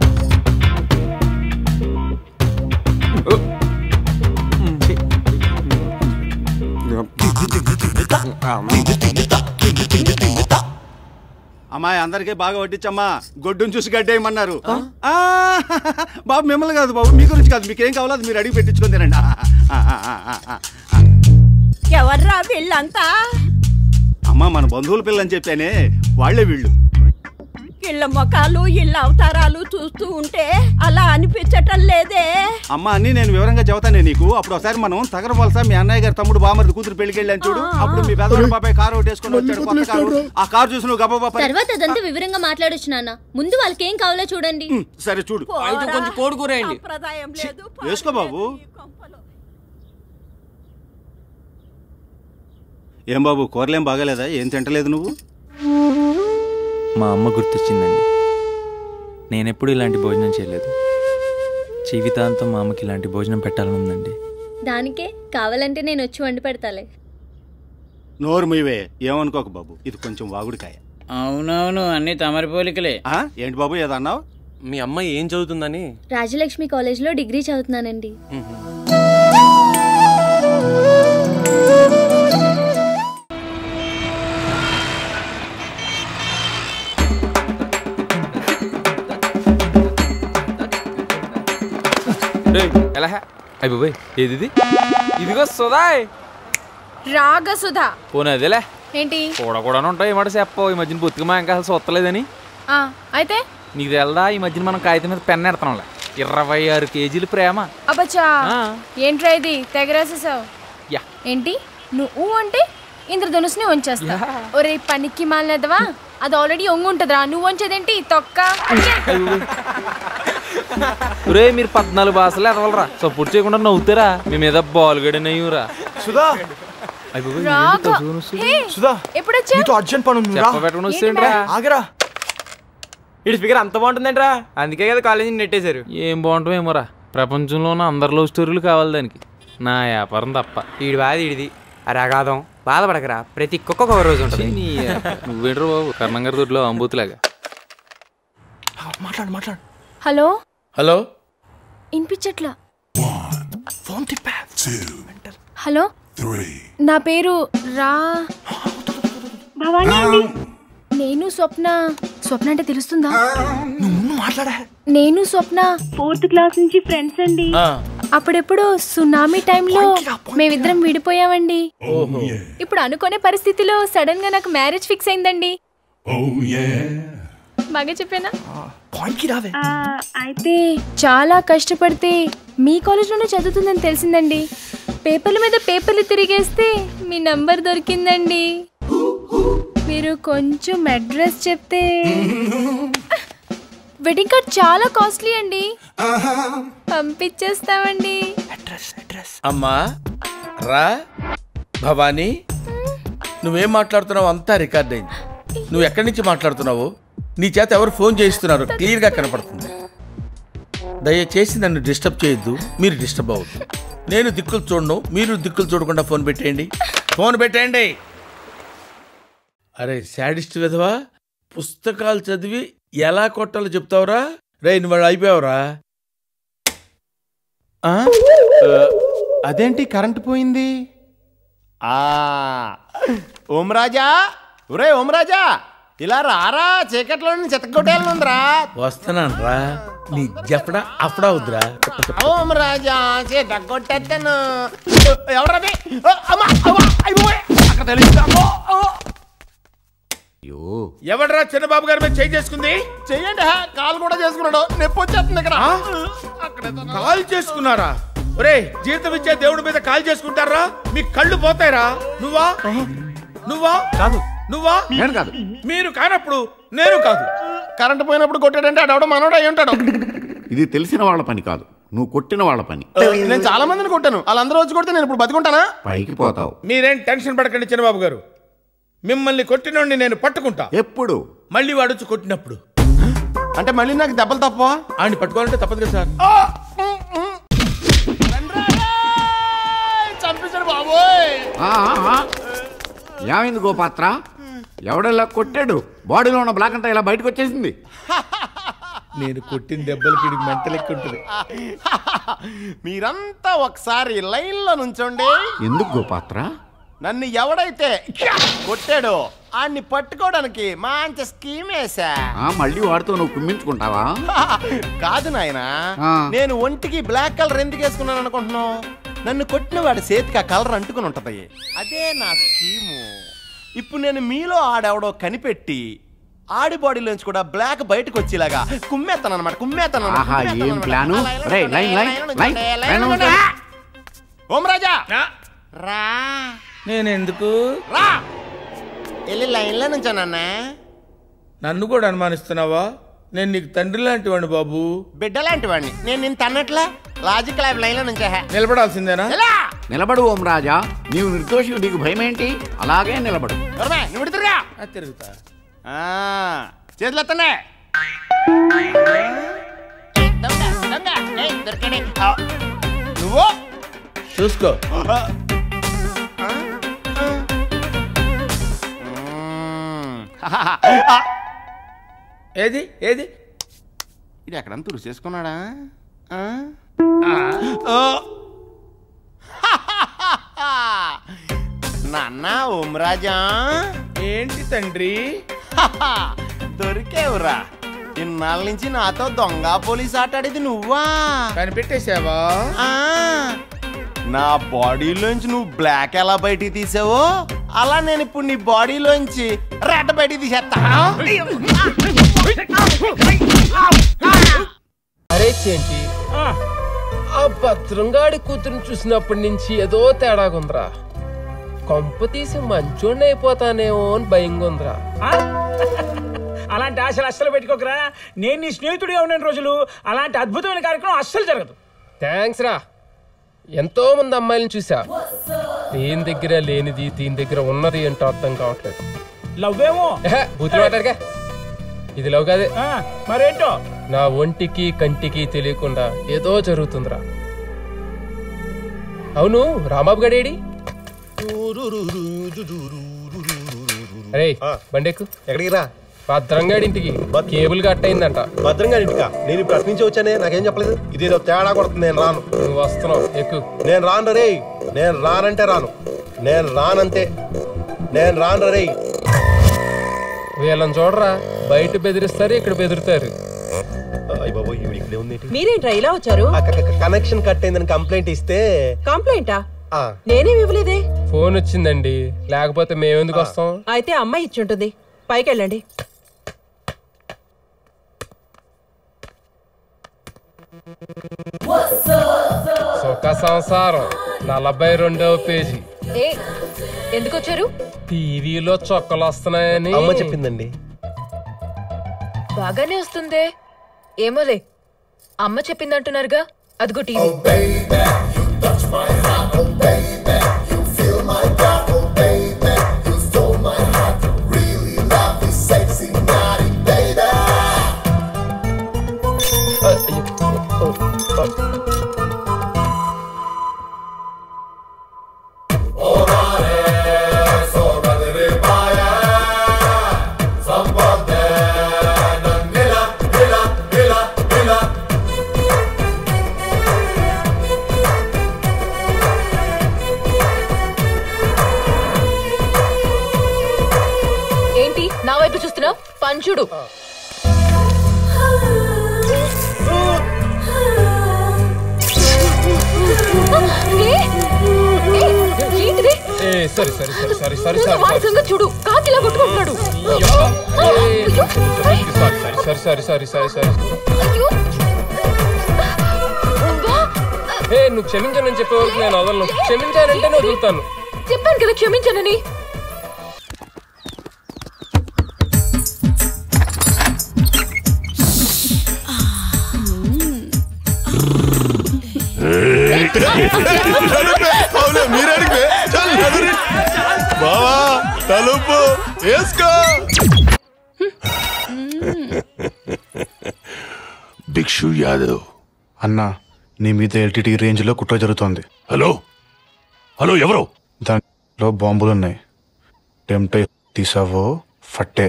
[SPEAKER 24] అమ్మాయి అందరికీ బాగా వడ్డించమ్మా గొడ్డును చూసి గడ్డేయమన్నారు ఆ, బాబు మిమ్మల్ని కాదు బాబు మీ గురించి కాదు మీకేం కావాలో అది మీరు అడిగి పెట్టించుకొని తినండి ఆ, ఆ, ఆ, ఆ, ఆ.
[SPEAKER 18] ఎవర్రా వీళ్ళంతా
[SPEAKER 24] అమ్మా మన బంధువుల పిల్లని చెప్పానే వాళ్ళే వీళ్ళు
[SPEAKER 18] ఇళ్ళ ముఖాలు ఇళ్ళ అవతారాలు చూస్తూ ఉంటే అలా అనిపించటం లేదే
[SPEAKER 24] అమ్మ అన్ని నేను వివరంగా చెబుతానే నీకు అప్పుడు ఒకసారి మనం తగరవలస మీ అన్నయ్య గారి తమ్ముడు బామర్ది కూతురు పెళ్లికి వెళ్ళాను చూడు అప్పుడు మీ పెద్దవాడు బాబాయ్ కారు ఒకటి వేసుకొని వచ్చాడు కొత్త కారు ఆ కారు చూసి నువ్వు గబా
[SPEAKER 7] తర్వాత అదంతా వివరంగా మాట్లాడొచ్చు నాన్న ముందు వాళ్ళకి ఏం కావాలో చూడండి
[SPEAKER 24] సరే చూడు
[SPEAKER 2] అయితే కొంచెం కోడి కూరేయండి
[SPEAKER 18] సంప్రదాయం లేదు
[SPEAKER 24] వేసుకో బాబు ఏం బాబు కూరలేం బాగాలేదా ఏం తింటలేదు నువ్వు
[SPEAKER 3] మా అమ్మ గుర్తొచ్చిందండి నేనెప్పుడు ఇలాంటి భోజనం చేయలేదు జీవితాంతం మా అమ్మకి ఇలాంటి భోజనం పెట్టాలని ఉందండి
[SPEAKER 7] దానికే కావాలంటే నేను వచ్చి వండి పెడతాలే
[SPEAKER 24] నోరు మీవే ఏమనుకోక బాబు ఇది కొంచెం వాగుడికాయ
[SPEAKER 2] అవునవును అన్ని తమరి పోలికలే
[SPEAKER 24] ఆ? ఏంటి బాబు ఏదన్నావు
[SPEAKER 3] మీ అమ్మాయి ఏం చదువుతుందని
[SPEAKER 7] రాజలక్ష్మి కాలేజ్లో డిగ్రీ చదువుతున్నానండి
[SPEAKER 3] ఎలా అయిపోయి ఏది ఇది? ఇదిగో సుధాయ్
[SPEAKER 5] రాగసుధ
[SPEAKER 3] పోనీ అదేలే
[SPEAKER 5] ఏంటి
[SPEAKER 3] కూడా కూడా ఉంటాయి మాట చెప్పవు ఈ మధ్యన బొత్తుకు మా ఇంకా అసలు సొత్తలేదని
[SPEAKER 5] ఆ, అయితే
[SPEAKER 3] నీకు తెలదా ఈ మధ్యన మనం కాగితం మీద పెన్ ఎడతాంలే ఇరవై ఆరు కేజీలు ప్రేమ
[SPEAKER 5] అబ్బచ్చా
[SPEAKER 3] ఆ.
[SPEAKER 5] ఏంట్రా ఇది తెగరాసేసావు
[SPEAKER 3] యా.
[SPEAKER 5] ఏంటి నువ్వు అంటే ఇంద్రధనుసుని వంచేస్తా ఒరే పనికి మాలినదవా అది ఆల్రెడీ ఒంగు ఉంటదిరా నువ్వు వంచేదేంటి తొక్క
[SPEAKER 3] రే మీరు పద్నాలుగు భాషలు ఎదవలరా సపోర్ట్ చేయకుండా నవ్వుతారా మీ మీద బాల్ గడినయ్యూరా
[SPEAKER 9] సుధా
[SPEAKER 5] రాగ హే,
[SPEAKER 9] సుధా
[SPEAKER 5] ఎప్పుడొచ్చా
[SPEAKER 9] నీతో అర్జెంట్ పని ఉంది రా.
[SPEAKER 3] చెప్పబెట్టుకుని వస్తేంట్రా
[SPEAKER 9] ఆగరా
[SPEAKER 3] ఇటు స్పీకర్ అంత బాగుంటుందంట్రా అందుకే కదా కాలేజీ నెట్టేశారు ఏం బాగుంటాం ఏమోరా ప్రపంచంలో ఉన్న అందరి లవ్ స్టోరీలు కావాలి దానికి నా వ్యాపారం తప్ప
[SPEAKER 2] ఈడి బాధ ఈడిది అరే అగాధం బాధపడకరా ప్రతి కుక్క ఒక రోజు ఉంటుంది
[SPEAKER 3] నువ్వేంట్రా బాబు కర్ణంగారి దొడ్లో అంబూతులాగా
[SPEAKER 9] మాట్లాడు మాట్లాడు
[SPEAKER 5] హలో
[SPEAKER 20] హలో
[SPEAKER 5] వినిపించట్లా
[SPEAKER 9] ఫోన్ తిప్పా
[SPEAKER 5] హలో నా పేరు రా భవానీ అండి నేను స్వప్న స్వప్న అంటే తెలుస్తుందా
[SPEAKER 9] నువ్వు మాట్లాడా
[SPEAKER 5] నేను స్వప్న ఫోర్త్ క్లాస్ నుంచి ఫ్రెండ్స్ అండి అప్పుడెప్పుడు సునామీ టైంలో మేమిద్దరం విడిపోయామండి ఇప్పుడు అనుకునే పరిస్థితిలో సడన్ గా నాకు మ్యారేజ్ ఫిక్స్ అయిందండి బాగా చెప్పానా
[SPEAKER 9] పాయింట్కి రావే
[SPEAKER 5] ఆ, అయితే చాలా కష్టపడితే మీ కాలేజ్లోనే చదువుతుందని తెలిసిందండి పేపర్ల మీద పేపర్లు తిరిగేస్తే మీ నంబర్ దొరికిందండి మీరు కొంచెం అడ్రస్ చెప్తే వెడ్డింగ్ కార్డ్ చాలా కాస్ట్లీ అండి పంపించేస్తామండి
[SPEAKER 6] అమ్మా రా భవానీ నువ్వేం మాట్లాడుతున్నావు అంతా రికార్డ్ అయింది నువ్వు ఎక్కడి నుంచి మాట్లాడుతున్నావు నీ చేత ఎవరు ఫోన్ చేయిస్తున్నారు క్లియర్గా కనపడుతుంది దయచేసి నన్ను డిస్టర్బ్ చేయొద్దు మీరు డిస్టర్బ్ అవ్వద్దు నేను దిక్కులు చూడను మీరు దిక్కులు చూడకుండా ఫోన్ పెట్టేయండి ఫోన్ పెట్టేయండి అరే శాడిస్ట్ విధవా పుస్తకాలు చదివి ఎలా కొట్టాలో చెప్తావురా రే నువ్వు అయిపోయావురా
[SPEAKER 10] ఆ? అదేంటి కరెంట్ పోయింది ఆ ఓం రాజా ఒరే ఓం రాజా ఇలా రారా చీకట్లో చెత్తకొట్టేయాలనుందిరా
[SPEAKER 6] వస్తున్నాను రా నీ జపడా అప్పుడా వద్దురా
[SPEAKER 10] ఓం రాజా చెత్తకొట్టేస్తాను ఎవరది ఓ, అమ్మా, అవ్వ, అయిపోయ్. అక్కడ తెలుసు అమ్మో, ఓ.
[SPEAKER 6] ఎవడరా చిన్నబాబు గారి మీద చేయి చేసుకుంది
[SPEAKER 10] చెయ్యండి హా, కాలు కూడా చేసుకున్నాడు నొప్పి వచ్చేస్తుంది ఇక్కడ
[SPEAKER 6] కాల్ చేసుకున్నారా ఒరే జీవితం ఇచ్చే దేవుడి మీద కాల్ చేసుకుంటారా మీ కళ్ళు పోతాయిరా నువ్వా నువ్వా
[SPEAKER 24] కాదు
[SPEAKER 6] నువ్వా
[SPEAKER 24] నేను కాదు
[SPEAKER 6] మీరు కానప్పుడు నేను కాదు
[SPEAKER 10] కరెంట్ పోయినప్పుడు కొట్టాడంటే ఆడవడం మనోడు అయి ఉంటాడు
[SPEAKER 24] ఇది తెలిసిన వాళ్ళ పని కాదు నువ్వు కొట్టిన వాళ్ళ పని
[SPEAKER 10] నేను చాలా మందిని కొట్టాను వాళ్ళందరూ వచ్చి కొడితే నేను ఇప్పుడు బతుకుంటానా
[SPEAKER 24] పైకి పోతావు
[SPEAKER 6] మీరేం టెన్షన్ పడకండి చిన్నబాబు గారు మిమ్మల్ని కొట్టినోడిని నేను పట్టుకుంటా
[SPEAKER 24] ఎప్పుడు
[SPEAKER 6] మళ్ళీ వాడు వచ్చి కొట్టినప్పుడు
[SPEAKER 10] అంటే మళ్ళీ నాకు దెబ్బలు తప్ప
[SPEAKER 6] ఆయన పట్టుకోవాలంటే తప్పదు కదా సార్
[SPEAKER 10] చంపేశాడు బాబోయ్
[SPEAKER 24] ఆ, ఆ, ఆ. ఏమైంది గోపాత్ర ఎవడెలా కొట్టాడు బాడీలో ఉన్న బ్లాక్ అంతా ఇలా బయటకు వచ్చేసింది
[SPEAKER 6] నేను కొట్టిన దెబ్బలకి వీడికి మెంటల్ ఎక్కువ ఉంటుంది
[SPEAKER 10] మీరంతా ఒకసారి లైన్ లో నుంచోండి
[SPEAKER 24] ఎందుకు గోపాత్ర
[SPEAKER 10] నన్ను ఎవడైతే కొట్టాడో ఆన్ని పట్టుకోవడానికి మంచి స్కీమ్ వేసా
[SPEAKER 24] ఆ, మళ్ళీ వాడితో నువ్వు కుమ్మించుకుంటావా
[SPEAKER 10] కాదు నాయనా
[SPEAKER 24] ఆ.
[SPEAKER 10] నేను ఒంటికి బ్లాక్ కలర్ ఎందుకు వేసుకున్నాను అనుకుంటున్నావు నన్ను కొట్టిన వాడి చేతికి ఆ కలర్ అంటుకుని ఉంటది అదే నా స్కీము ఇప్పుడు నేను మీలో ఆడెవడో కనిపెట్టి ఆడి బాడీలోంచి కూడా బ్లాక్ బయటకు వచ్చేలాగా కుమ్మేస్తాను అనమాట కుమ్మేస్తాను
[SPEAKER 24] ఆహా ఏం ప్లాను రే లైన్ లైన్ లైన్ లైన్ ఉంచండి.
[SPEAKER 10] ఓం రాజా రా
[SPEAKER 6] నేను ఎందుకు
[SPEAKER 10] రా వెళ్ళి లైన్లో నుంచానన్నా
[SPEAKER 6] నన్ను కూడా అనుమానిస్తున్నావా నేను నీకు తండ్రి లాంటి వాడిని బాబు
[SPEAKER 10] బిడ్డ లాంటి వాడిని నేను నిన్ను తన్నట్లా లాజిక్ ల్యాబ్ లైన్లో నుంచా
[SPEAKER 6] నిలబడాల్సిందేనా
[SPEAKER 24] నిలబడు ఓం రాజా నీవు నిర్దోషి నీకు భయం ఏంటి అలాగే నిలబడు
[SPEAKER 10] నువ్వు తిరుగా
[SPEAKER 6] తిరుగుతా
[SPEAKER 10] చేతులు ఎత్తండి దొంగ, దొంగ. ఏయ్, దొరికాడే. ఆ, నువ్వు
[SPEAKER 6] చూసుకో ఏది ఏది
[SPEAKER 10] ఇది ఎక్కడంతా రుచేసుకున్నాడా ఆ? నాన్న ఓం రాజా
[SPEAKER 6] ఏంటి తండ్రి
[SPEAKER 10] దొరికేవురా ఇన్నాళ్ళ నుంచి నాతో దొంగ పోలీస్ ఆటాడేది నువ్వా
[SPEAKER 6] కనిపెట్టేశావా
[SPEAKER 10] ఆ, నా బాడీలోంచి నువ్వు బ్లాక్ ఎలా బయటికి తీసావో అలా నేను ఇప్పుడు నీ బాడీలోంచి రెడ్ బయటికి తీసేస్తా
[SPEAKER 1] అరే చేంటి ఆ భద్రంగాడి కూతురుని చూసినప్పటి నుంచి ఏదో తేడాగుందిరా కొంప తీసి మంచోడిని అయిపోతానేమో అని భయంగా ఉందిరా
[SPEAKER 8] అలాంటి ఆశలు అస్సలు పెట్టుకోకరా నేను నీ స్నేహితుడిగా ఉన్న రోజులు అలాంటి అద్భుతమైన కార్యక్రమం అస్సలు జరగదు
[SPEAKER 1] థ్యాంక్స్ రా ఎంతో మంది అమ్మాయిలను చూసా దీని దగ్గర లేనిది దీని దగ్గర ఉన్నది ఏంటో అర్థం కావట్లేదు
[SPEAKER 8] లవ్వేమో
[SPEAKER 1] బూతులు మాట్లాడగా ఇది లవ్ కాదే
[SPEAKER 8] మరేంటో
[SPEAKER 1] నా ఒంటికి కంటికి తెలియకుండా ఏదో జరుగుతుందిరా అవును రాంబాబు గడేడి అరే బండెక్కు
[SPEAKER 13] ఎక్కడికి రా
[SPEAKER 1] భద్రంగాడి ఇంటికి కేబుల్ కట్ అయిందంట
[SPEAKER 13] భద్రంగా ఇంటికా నేను ఇప్పుడు అటు నుంచి వచ్చానే నాకేం చెప్పలేదు ఇదేదో తేడా కొడుతుంది నేను రాను
[SPEAKER 1] నువ్వు వస్తున్నావు ఎక్కు
[SPEAKER 13] నేను రాను రే నేను రానంటే రాను నేను రానంతే నేను రాను రే
[SPEAKER 1] వీళ్ళని చూడరా బయట బెదిరిస్తారు ఇక్కడ బెదిరితారు
[SPEAKER 13] అయ్య బాబు ఈవిడ ఇక్కడే ఉంది
[SPEAKER 15] మీరేంట్రా ఇలా వచ్చారు
[SPEAKER 13] కనెక్షన్ కట్ అయిందని కంప్లైంట్ ఇస్తే
[SPEAKER 15] కంప్లైంటా
[SPEAKER 13] ఆ,
[SPEAKER 15] నేనేం ఇవ్వలేదే
[SPEAKER 1] ఫోన్ వచ్చిందండి లేకపోతే మేమెందుకు వస్తాం
[SPEAKER 15] అయితే అమ్మాయి ఇచ్చి ఉంటుంది పైకి వెళ్ళండి
[SPEAKER 1] సుఖ సంసారం నలభై రెండవ పేజీ
[SPEAKER 5] ఏ ఎందుకు వచ్చారు
[SPEAKER 1] టీవీలో చొక్కలు వస్తున్నాయని
[SPEAKER 13] అమ్మ చెప్పిందండి
[SPEAKER 5] బాగానే వస్తుందే ఏమోలే అమ్మ చెప్పిందంటున్నారుగా అదిగో టీవీ ఏంటి నా వైపు చూస్తున్నావు పంచుడు ఏ? ఏ, ఏంటిది
[SPEAKER 1] ఏ సరే సరే సరే సరే సరే
[SPEAKER 5] ముందు
[SPEAKER 1] సరే
[SPEAKER 5] వాడి సంగతి చూడు కాకిలా కొట్టుకుంటున్నాడు
[SPEAKER 1] సరే సరే సరే సరే సరే
[SPEAKER 5] అయ్యో అబ్బా!
[SPEAKER 1] హే నువ్వు క్షమించానని చెప్పే వరకు నేను వదలను క్షమించానంటేనే వదులుతాను
[SPEAKER 11] చెప్పాను కదా క్షమించానని
[SPEAKER 14] బావా తలుపు వేసుకో
[SPEAKER 12] భిక్షు యాదవ్
[SPEAKER 16] అన్నా నీ మీద ఎల్టీటీ రేంజ్ లో కుట్ర జరుగుతోంది
[SPEAKER 12] హలో హలో ఎవరు
[SPEAKER 16] దాంట్లో బాంబులున్నాయి టెంప్ట్ అయి తీసావో ఫట్టే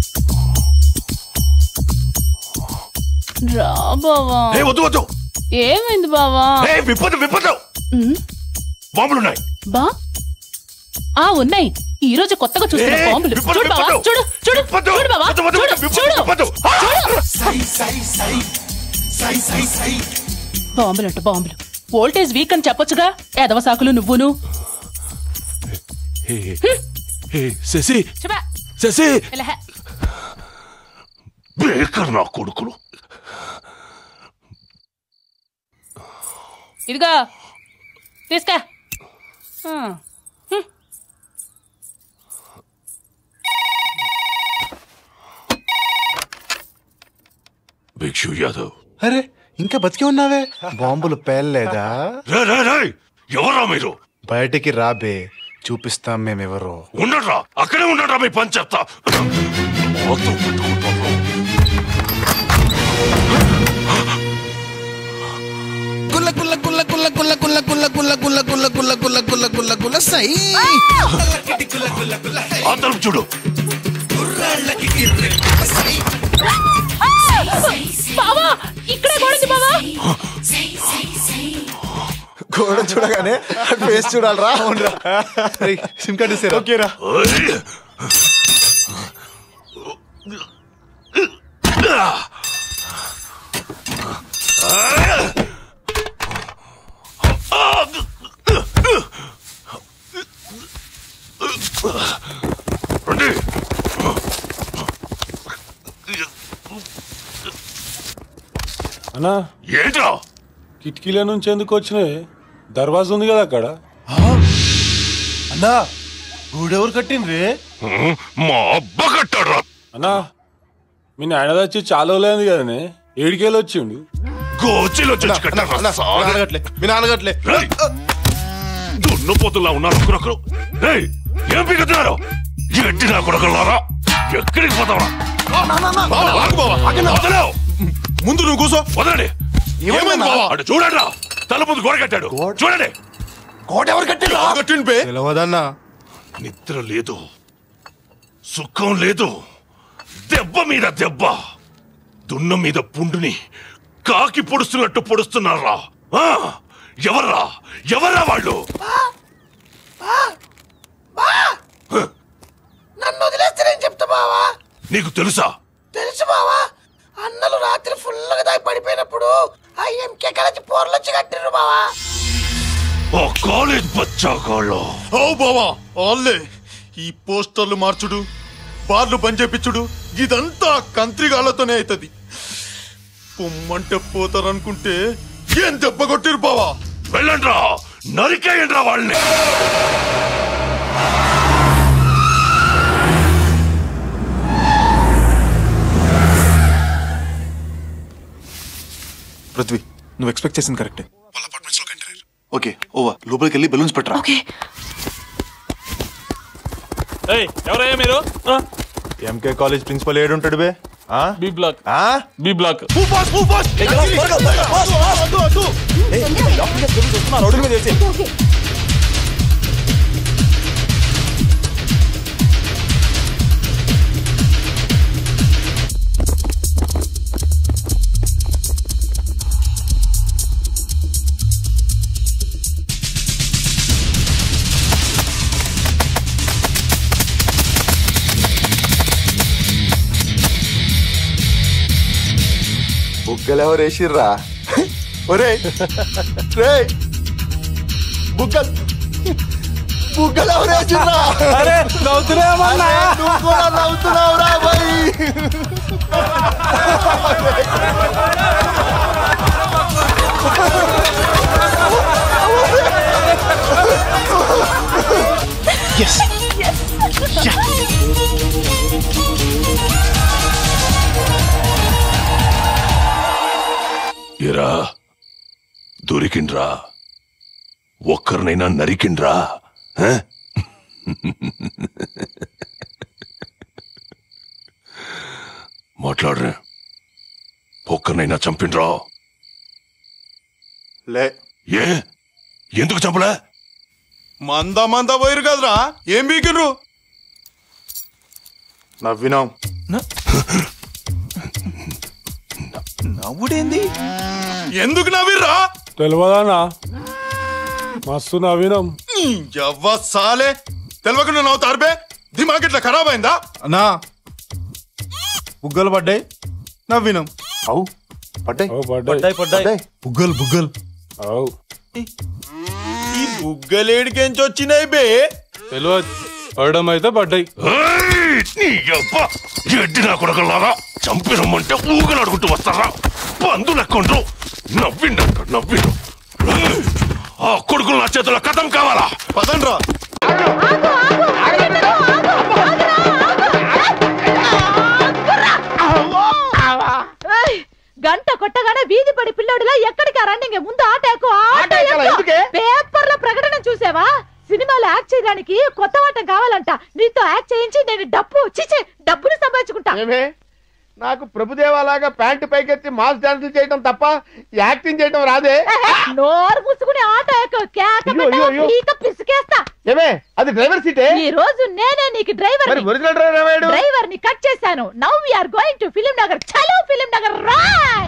[SPEAKER 17] రా బావా
[SPEAKER 12] ఏ వద్దు వద్దు
[SPEAKER 17] ఏమైంది బావా
[SPEAKER 12] ఏ విపత్తు విపత్తు
[SPEAKER 17] ఉమ్,
[SPEAKER 12] బాంబులున్నాయి
[SPEAKER 17] బా ఆ ఉన్నాయి ఈ రోజు కొత్తగా చూస్తున్న
[SPEAKER 12] ఏ,
[SPEAKER 17] బాంబులు
[SPEAKER 12] విప్పదు,
[SPEAKER 17] చూడు బావా
[SPEAKER 12] విప్పదు.
[SPEAKER 17] చూడు చూడు
[SPEAKER 12] విప్పదు,
[SPEAKER 17] చూడు బావా
[SPEAKER 12] విప్పదు,
[SPEAKER 17] చూడు
[SPEAKER 12] విప్పదు,
[SPEAKER 17] చూడు
[SPEAKER 12] విప్పదు.
[SPEAKER 17] బాంబులు అంట బాంబులు వోల్టేజ్ వీక్ అని చెప్పొచ్చుగా ఎదవ సాకులు నువ్వును
[SPEAKER 12] హే, హే, శశి
[SPEAKER 17] చెప్పా
[SPEAKER 12] శశి
[SPEAKER 17] ఎలహ.
[SPEAKER 12] బేకర్ నా కొడుకులు
[SPEAKER 17] ఇదిగో తీసుకా ఆ, హ్మ్.
[SPEAKER 12] భిక్షు యాదవ్
[SPEAKER 16] అరే ఇంకా బతికి ఉన్నావే బాంబులు పేలలేదా
[SPEAKER 12] రే రే రే ఎవరా మీరు
[SPEAKER 16] బయటికి రాబే చూపిస్తాం మేమెవరో
[SPEAKER 12] ఉండరా అక్కడే ఉండరా మీ పని చెప్తా మాతో పెట్టుకుంటారు.
[SPEAKER 21] గుల్ల గుల్ల గుల్ల గుల్ల గుల్ల గుల్ల గుల్ల గుల్ల గుల్ల గుల్ల గుల్ల గుల్ల గుల్ల గుల్ల గుల్ల సై
[SPEAKER 12] ఆ తలుపు చూడు
[SPEAKER 17] బావా ఇక్కడే గోడింది బావా
[SPEAKER 14] గోడ చూడగానే ఫేస్ చూడాలరా
[SPEAKER 16] సిమ్ కార్డు ఇస్తారా
[SPEAKER 14] ఓకేరా
[SPEAKER 12] రండి
[SPEAKER 22] అన్నా
[SPEAKER 12] ఏంట్రా
[SPEAKER 22] కిటికీల నుంచి ఎందుకు వచ్చినాయి దర్వాజా ఉంది కదా అక్కడ
[SPEAKER 14] అన్నా గూడెవరు కట్టిండ్రే
[SPEAKER 12] మా అబ్బ కట్టాడు
[SPEAKER 22] అన్నా మీ నాయన వచ్చి చాలా లేదు కదనే ఏడికేళ్ళు వచ్చిండు
[SPEAKER 12] గోచిలో చచ్చి కట్టారా
[SPEAKER 14] నాన్నగట్లే మీ నాన్నగట్లే
[SPEAKER 12] దున్నపోతులా ఉన్నారు ఒకరొకరు ఏయ్, ఏం పీకుతున్నారు ఎట్టి నా కొడుకులారా ఎక్కడికి పోతావా వదలవు.
[SPEAKER 14] ముందు నువ్వు కూసో
[SPEAKER 12] వదలండి
[SPEAKER 14] ఏమైంది బావా?
[SPEAKER 12] అటు చూడండి తలుపు ముందు గోడ కట్టాడు చూడండి
[SPEAKER 14] గోడ ఎవరు కట్టిండ్రా కట్టిండు పే
[SPEAKER 16] తెలియదన్నా
[SPEAKER 12] నిద్ర లేదు సుఖం లేదు దెబ్బ మీద దెబ్బ దున్న మీద పుండుని కాకి పొడుస్తున్నట్టు పొడుస్తున్నారా ఆ, ఎవర్రా ఎవర్రా వాళ్ళు
[SPEAKER 21] నన్ను వదిలేస్తే నేను చెప్తా బావా
[SPEAKER 12] నీకు తెలుసా
[SPEAKER 21] తెలుసు బావా అన్నలు రాత్రి ఫుల్గా దాగి పడిపోయినప్పుడు ఆ ఎంకే కలిసి పోర్లు వచ్చి కట్టిర్రు బావా
[SPEAKER 12] ఓ కాలేజ్ బచ్చాగాళ్ళు
[SPEAKER 14] ఓ బావా ఆల్లే ఈ పోస్టర్లు మార్చుడు బార్లు బంద్ చేపించుడు ఇదంతా కంత్రిగాళ్లతోనే అవుతుంది పొమ్మంటే పోతారనుకుంటే ఏం దెబ్బ కొట్టిరు బావా
[SPEAKER 12] వెళ్ళండ్రా నరికేయండ్రా వాళ్ళని
[SPEAKER 16] పృథ్వీ నువ్వు ఎక్స్పెక్ట్ చేసింది కరెక్టే వాళ్ళ అపార్ట్మెంట్స్ లో కంటారు ఓకే ఓవా లోపలికి వెళ్ళి బెలూన్స్ పెట్టరా ఓకే
[SPEAKER 22] ఎవరయ్యా మీరు
[SPEAKER 14] ఎంకే కాలేజ్ ప్రిన్సిపల్ ఏడుంటాడు బే
[SPEAKER 22] బి బ్లాక్ బి బ్లాక్
[SPEAKER 14] బుగ్గలు ఎవరు వేసిర్రా ఒరే రే బుగ్గలు బుగ్గలు ఎవరు వేసిర్రా
[SPEAKER 22] అరే నవ్వుతున్నావన్నా
[SPEAKER 14] అరే, నువ్వు కూడా నవ్వుతున్నావురా బాయ్
[SPEAKER 22] ఆ
[SPEAKER 12] ఎరా దొరికిండ్రా ఒక్కరినైనా నరికిండ్రా ఆ? మాట్లాడరే ఒక్కరినైనా చంపిండ్రా
[SPEAKER 16] లే
[SPEAKER 12] ఏ ఎందుకు చంపలే
[SPEAKER 14] మంద మంద పోయిరు కదరా ఏం బీకిండ్రు
[SPEAKER 16] నవ్వినాం
[SPEAKER 14] నవ్వుడేంది ఎందుకు నవ్విర్రా
[SPEAKER 22] తెలియదానా మస్తు నవీనం
[SPEAKER 14] ఎవ్వ సాలే తెలియకుండా నవ్వుతారు బే దిమాగ్ ఇట్లా ఖరాబ్ అయిందా
[SPEAKER 16] అన్నా బుగ్గలు పడ్డాయి నవ్వినాం అవు పడ్డాయి
[SPEAKER 22] పడ్డాయి
[SPEAKER 16] పడ్డాయి బుగ్గలు బుగ్గలు
[SPEAKER 22] అవు
[SPEAKER 14] ఈ బుగ్గలేడికెంచి వచ్చినాయి బే
[SPEAKER 22] తెలియదు పడడం అయితే పడ్డాయి
[SPEAKER 12] ఏయ్! నీ యవ్వ! ఎడ్డి నా కొడకల్లారా చంపి రమ్మంటే ఊగలాడుకుంటూ వస్తారా పందు లెక్కండ్రు నవ్విండంట నవ్విండు ఏయ్! ఆ కొడుకులు నా చేతుల్లో కథం కావాలా
[SPEAKER 14] పదండ్రా
[SPEAKER 11] ఏయ్, గంట కొట్టగానే వీధి పడి పిల్లోడిలా ఎక్కడికి రన్నింగ్ ముందు ఆట ఎక్కువ ఆట
[SPEAKER 21] ఎక్కాలా? ఎందుకే?
[SPEAKER 11] పేపర్ లో ప్రకటన చూసావా సినిమాలో యాక్ట్ చేయడానికి కొత్త ఆటం కావాలంట నీతో యాక్ట్ చేయించి నేను డబ్బు చిచి డబ్బులు సంపాదించుకుంటా
[SPEAKER 21] ఏమే నాకు ప్రభుదేవాలాగా ప్యాంటు పైకెత్తి మాస్ డాన్సులు చేయడం తప్ప యాక్టింగ్ చేయడం రాదే
[SPEAKER 11] నోరు మూసుకుని ఆట ఎక్కువ కేక
[SPEAKER 21] అయ్యో, అయ్యో, అయ్యో.
[SPEAKER 11] పీక పిసికేస్తా
[SPEAKER 21] ఏమే అది డ్రైవర్ సీటే
[SPEAKER 11] ఈ రోజు నేనే నీకు డ్రైవర్
[SPEAKER 21] మరి ఒరిజినల్ డ్రైవర్ ఏమాడు
[SPEAKER 11] డ్రైవర్ ని కట్ చేశాను now we are going to film Nagar చలో ఫిలిం నగర్ రాయ్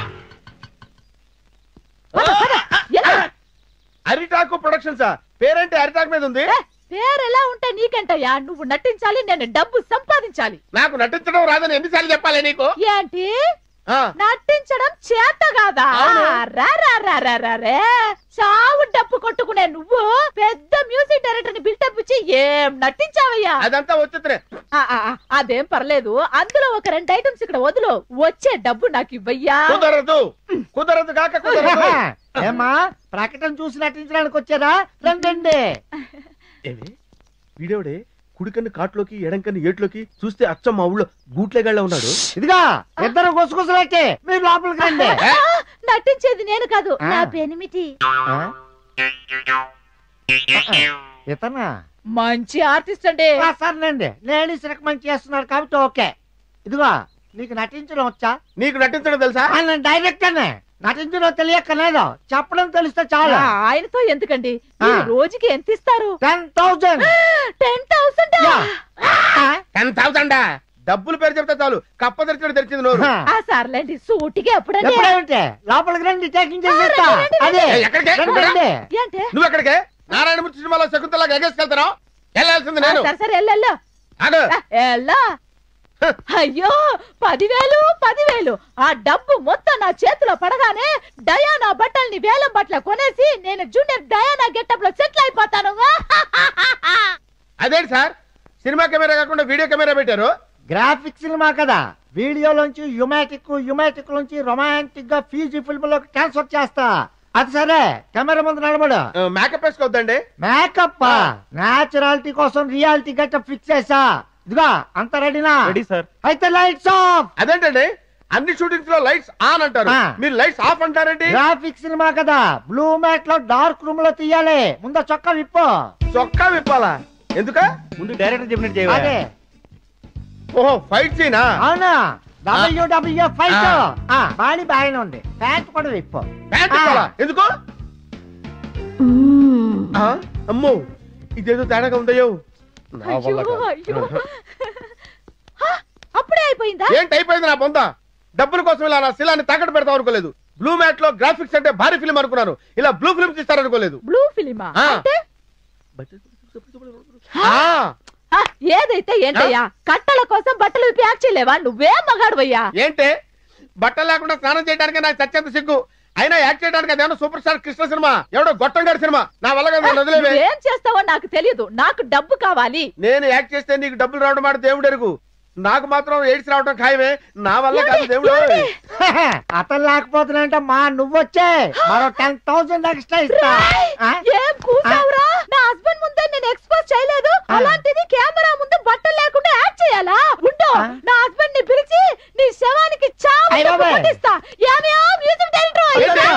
[SPEAKER 21] అరిటాకు ప్రొడక్షన్స్ పేరేంటి అరిటాక్ మీద ఉంది
[SPEAKER 11] పేరు ఎలా ఉంటే నీకంటయ్యా నువ్వు నటించాలి నేను డబ్బు సంపాదించాలి
[SPEAKER 21] నాకు నటించడం రాదని ఎన్నిసార్లు చెప్పాలి నీకు
[SPEAKER 11] ఏంటి
[SPEAKER 21] ఆ.
[SPEAKER 11] నటించడం చేత కాదా
[SPEAKER 21] అవును.
[SPEAKER 11] రా రా రా రా రా రే చావు డప్పు కొట్టుకునే నువ్వు పెద్ద మ్యూజిక్ డైరెక్టర్ ని బిల్డప్ ఇచ్చి ఏం నటించావయ్యా
[SPEAKER 21] అదంతా వచ్చేతనే
[SPEAKER 11] ఆ, ఆ, ఆ, అదేం పర్లేదు అందులో ఒక రెండు ఐటమ్స్ ఇక్కడ వదులు వచ్చే డబ్బు నాకు ఇవ్వయ్యా
[SPEAKER 21] కుదరదు కుదరదు కాక కుదరదు
[SPEAKER 4] ఏమా ప్రకటన చూసి నటించడానికి వచ్చారా రండి
[SPEAKER 21] ఏమి వీడేవిడే కుడికన్ను కాట్లోకి ఎడంకన్ను ఏట్లోకి చూస్తే అచ్చం మా ఊళ్ళో గూట్లేగాళ్ళ ఉన్నాడు
[SPEAKER 4] ఇదిగా ఇద్దరు గుసగుసలైతే మీరు లోపలికి రండి
[SPEAKER 11] ఆ, నటించేది నేను కాదు
[SPEAKER 4] ఆ.
[SPEAKER 11] నా పెనిమిటి
[SPEAKER 4] ఆ? ఇతనా
[SPEAKER 11] మంచి ఆర్టిస్ట్ అండి
[SPEAKER 4] ఆ, సర్లేండి లేడీస్ రికమెండ్ చేస్తున్నారు కాబట్టి ఓకే ఇదిగో నీకు నటించడం వచ్చా
[SPEAKER 21] నీకు నటించడం తెలుసా
[SPEAKER 4] ఆ, నేను డైరెక్టర్నే నటించడం తెలియక్కర్లేదు చెప్పడం తెలిస్తే చాలు
[SPEAKER 11] ఆ, ఆయనతో ఎందుకండి
[SPEAKER 4] ఆ.
[SPEAKER 11] ఈ రోజుకి ఎంత ఇస్తారు
[SPEAKER 4] ten thousand
[SPEAKER 11] ten thousand
[SPEAKER 21] ten thousand డబ్బులు పేరు చెప్తే చాలు కప్ప తెరిచినట్టు తెరిచింది నోరు
[SPEAKER 11] ఆ సర్లేండి సూటికి ఎప్పుడండి
[SPEAKER 4] ఎప్పుడేమిటి లోపలికి రండి టేకింగ్ చేసేస్తా
[SPEAKER 11] రండి, రండి,
[SPEAKER 4] అదే
[SPEAKER 21] ఏ, ఎక్కడికి?
[SPEAKER 4] రండి, రండి.
[SPEAKER 11] ఏంటే
[SPEAKER 21] నువ్వు ఎక్కడికే నారాయణమూర్తి సినిమాలో శకుంతలాగా ఎగేసుకెళ్తారా వెళ్ళాల్సింది నేను
[SPEAKER 11] సరే సరే ఎల్లెల్లో
[SPEAKER 21] ఆగు.
[SPEAKER 11] ఎల్లా అయ్యో పదివేలు పదివేలు ఆ డబ్బు మొత్తం నా చేతిలో పడగానే డయానా బట్టల్ని వేలం బట్టల కొనేసి నేను జూనియర్ డయానా గెటప్ లో సెటిల్ అయిపోతాను
[SPEAKER 21] అదేంటి సార్ సినిమా కెమెరా కాకుండా వీడియో కెమెరా పెట్టారు
[SPEAKER 4] గ్రాఫిక్ సినిమా కదా వీడియోలోంచి యుమాటిక్ యుమాటిక్ నుంచి రొమాంటిక్ గా ఫీజీ ఫిల్మ్ లోకి ట్రాన్స్ఫర్ చేస్తా అది సరే కెమెరా ముందు నిలబడు
[SPEAKER 21] మేకప్ వేసుకోవద్దండి
[SPEAKER 4] మేకప్ నాచురాలిటీ కోసం రియాలిటీ గట్ట ఫిక్స్ చేసా ఇదిగా అంత రెడీనా
[SPEAKER 21] రెడీ సార్
[SPEAKER 4] అయితే లైట్స్ ఆఫ్
[SPEAKER 21] అదేంటండి అన్ని షూటింగ్స్ లో లైట్స్ ఆన్ అంటారు
[SPEAKER 4] ఆ.
[SPEAKER 21] మీరు లైట్స్ ఆఫ్ అంటారండి
[SPEAKER 4] గ్రాఫిక్ సినిమా కదా బ్లూ మ్యాట్ లో డార్క్ రూమ్ లో తీయాలి ముందు చొక్కా విప్పు
[SPEAKER 21] చొక్కా విప్పాలా ఎందుక ముందు డైరెక్టర్ చెప్పినట్టు
[SPEAKER 4] అదే
[SPEAKER 21] ఓహో ఫైట్ సీనా
[SPEAKER 4] అవునా డబ్ల్యూ డబ్ల్యూ ఫైట్
[SPEAKER 21] ఆ.
[SPEAKER 4] బాడీ బాగానే ఉంది ప్యాంట్ కూడా విప్పు
[SPEAKER 21] ప్యాంట్ విప్పాలా ఎందుకు ఆ, అమ్మో ఇదేదో తేడాగా ఉందయ్యో నా వల్ల
[SPEAKER 11] అయ్యో,
[SPEAKER 21] కాదు.
[SPEAKER 11] అయ్యో. హ, అప్పుడే అయిపోయిందా
[SPEAKER 21] ఏంటి అయిపోయింది నా పొంద డబ్బుల కోసం ఇలా నా శిలాన్ని తాకట్టు పెడతాం అనుకోలేదు బ్లూ మ్యాట్ లో గ్రాఫిక్స్ అంటే భారీ ఫిల్మ్ అనుకున్నాను ఇలా బ్లూ ఫిల్మ్ తీస్తారనుకోలేదు
[SPEAKER 11] బ్లూ ఫిలిమా
[SPEAKER 21] ఆ.
[SPEAKER 11] అంటే
[SPEAKER 21] ఆ,
[SPEAKER 11] హ, ఏదైతే ఏంటయ్యా కట్టల కోసం బట్టలు విప్పి యాక్ట్ చేయలేవా నువ్వే మగాడువయ్యా
[SPEAKER 21] ఏంటి బట్టలు లేకుండా స్నానం చేయడానికి నాకు చచ్చేంత సిగ్గు అయినా యాక్ట్ చేయడానికి అదేమో సూపర్ స్టార్ కృష్ణ సినిమా ఎవడో గొట్టం గారి సినిమా నా వల్ల కాదు, నన్ను వదిలేవే
[SPEAKER 11] నువ్వేం చేస్తావో నాకు తెలియదు నాకు డబ్బు కావాలి
[SPEAKER 21] నేను యాక్ట్ చేస్తే నీకు డబ్బులు రావడం మాట దేవుడు ఎరుగు నాకు మాత్రం ఎయిడ్స్ రావడం ఖాయమే నా వల్ల కాదు దేవుడు
[SPEAKER 4] అతను లేకపోతున్నాయంటే మా నువ్వొచ్చే మరో టెన్ థౌసండ్ ఎక్స్ట్రా ఇస్తా ఆ?
[SPEAKER 11] ఏం కూసావురా నా హస్బెండ్ ముందే నేను ఎక్స్పోజ్ చేయలేదు అలాంటిది కెమెరా ముందు బట్టలు లేకుండా యాక్ట్ చేయాలా ఉండు నా హస్బెండ్ ని పిలిచి నీ శవానికి చావు
[SPEAKER 4] అయ్య బాబాయ్.
[SPEAKER 11] కొట్టిస్తా ఏమయ్యా మ్యూజిక్ డైరెక్టర్
[SPEAKER 21] ఏంటి?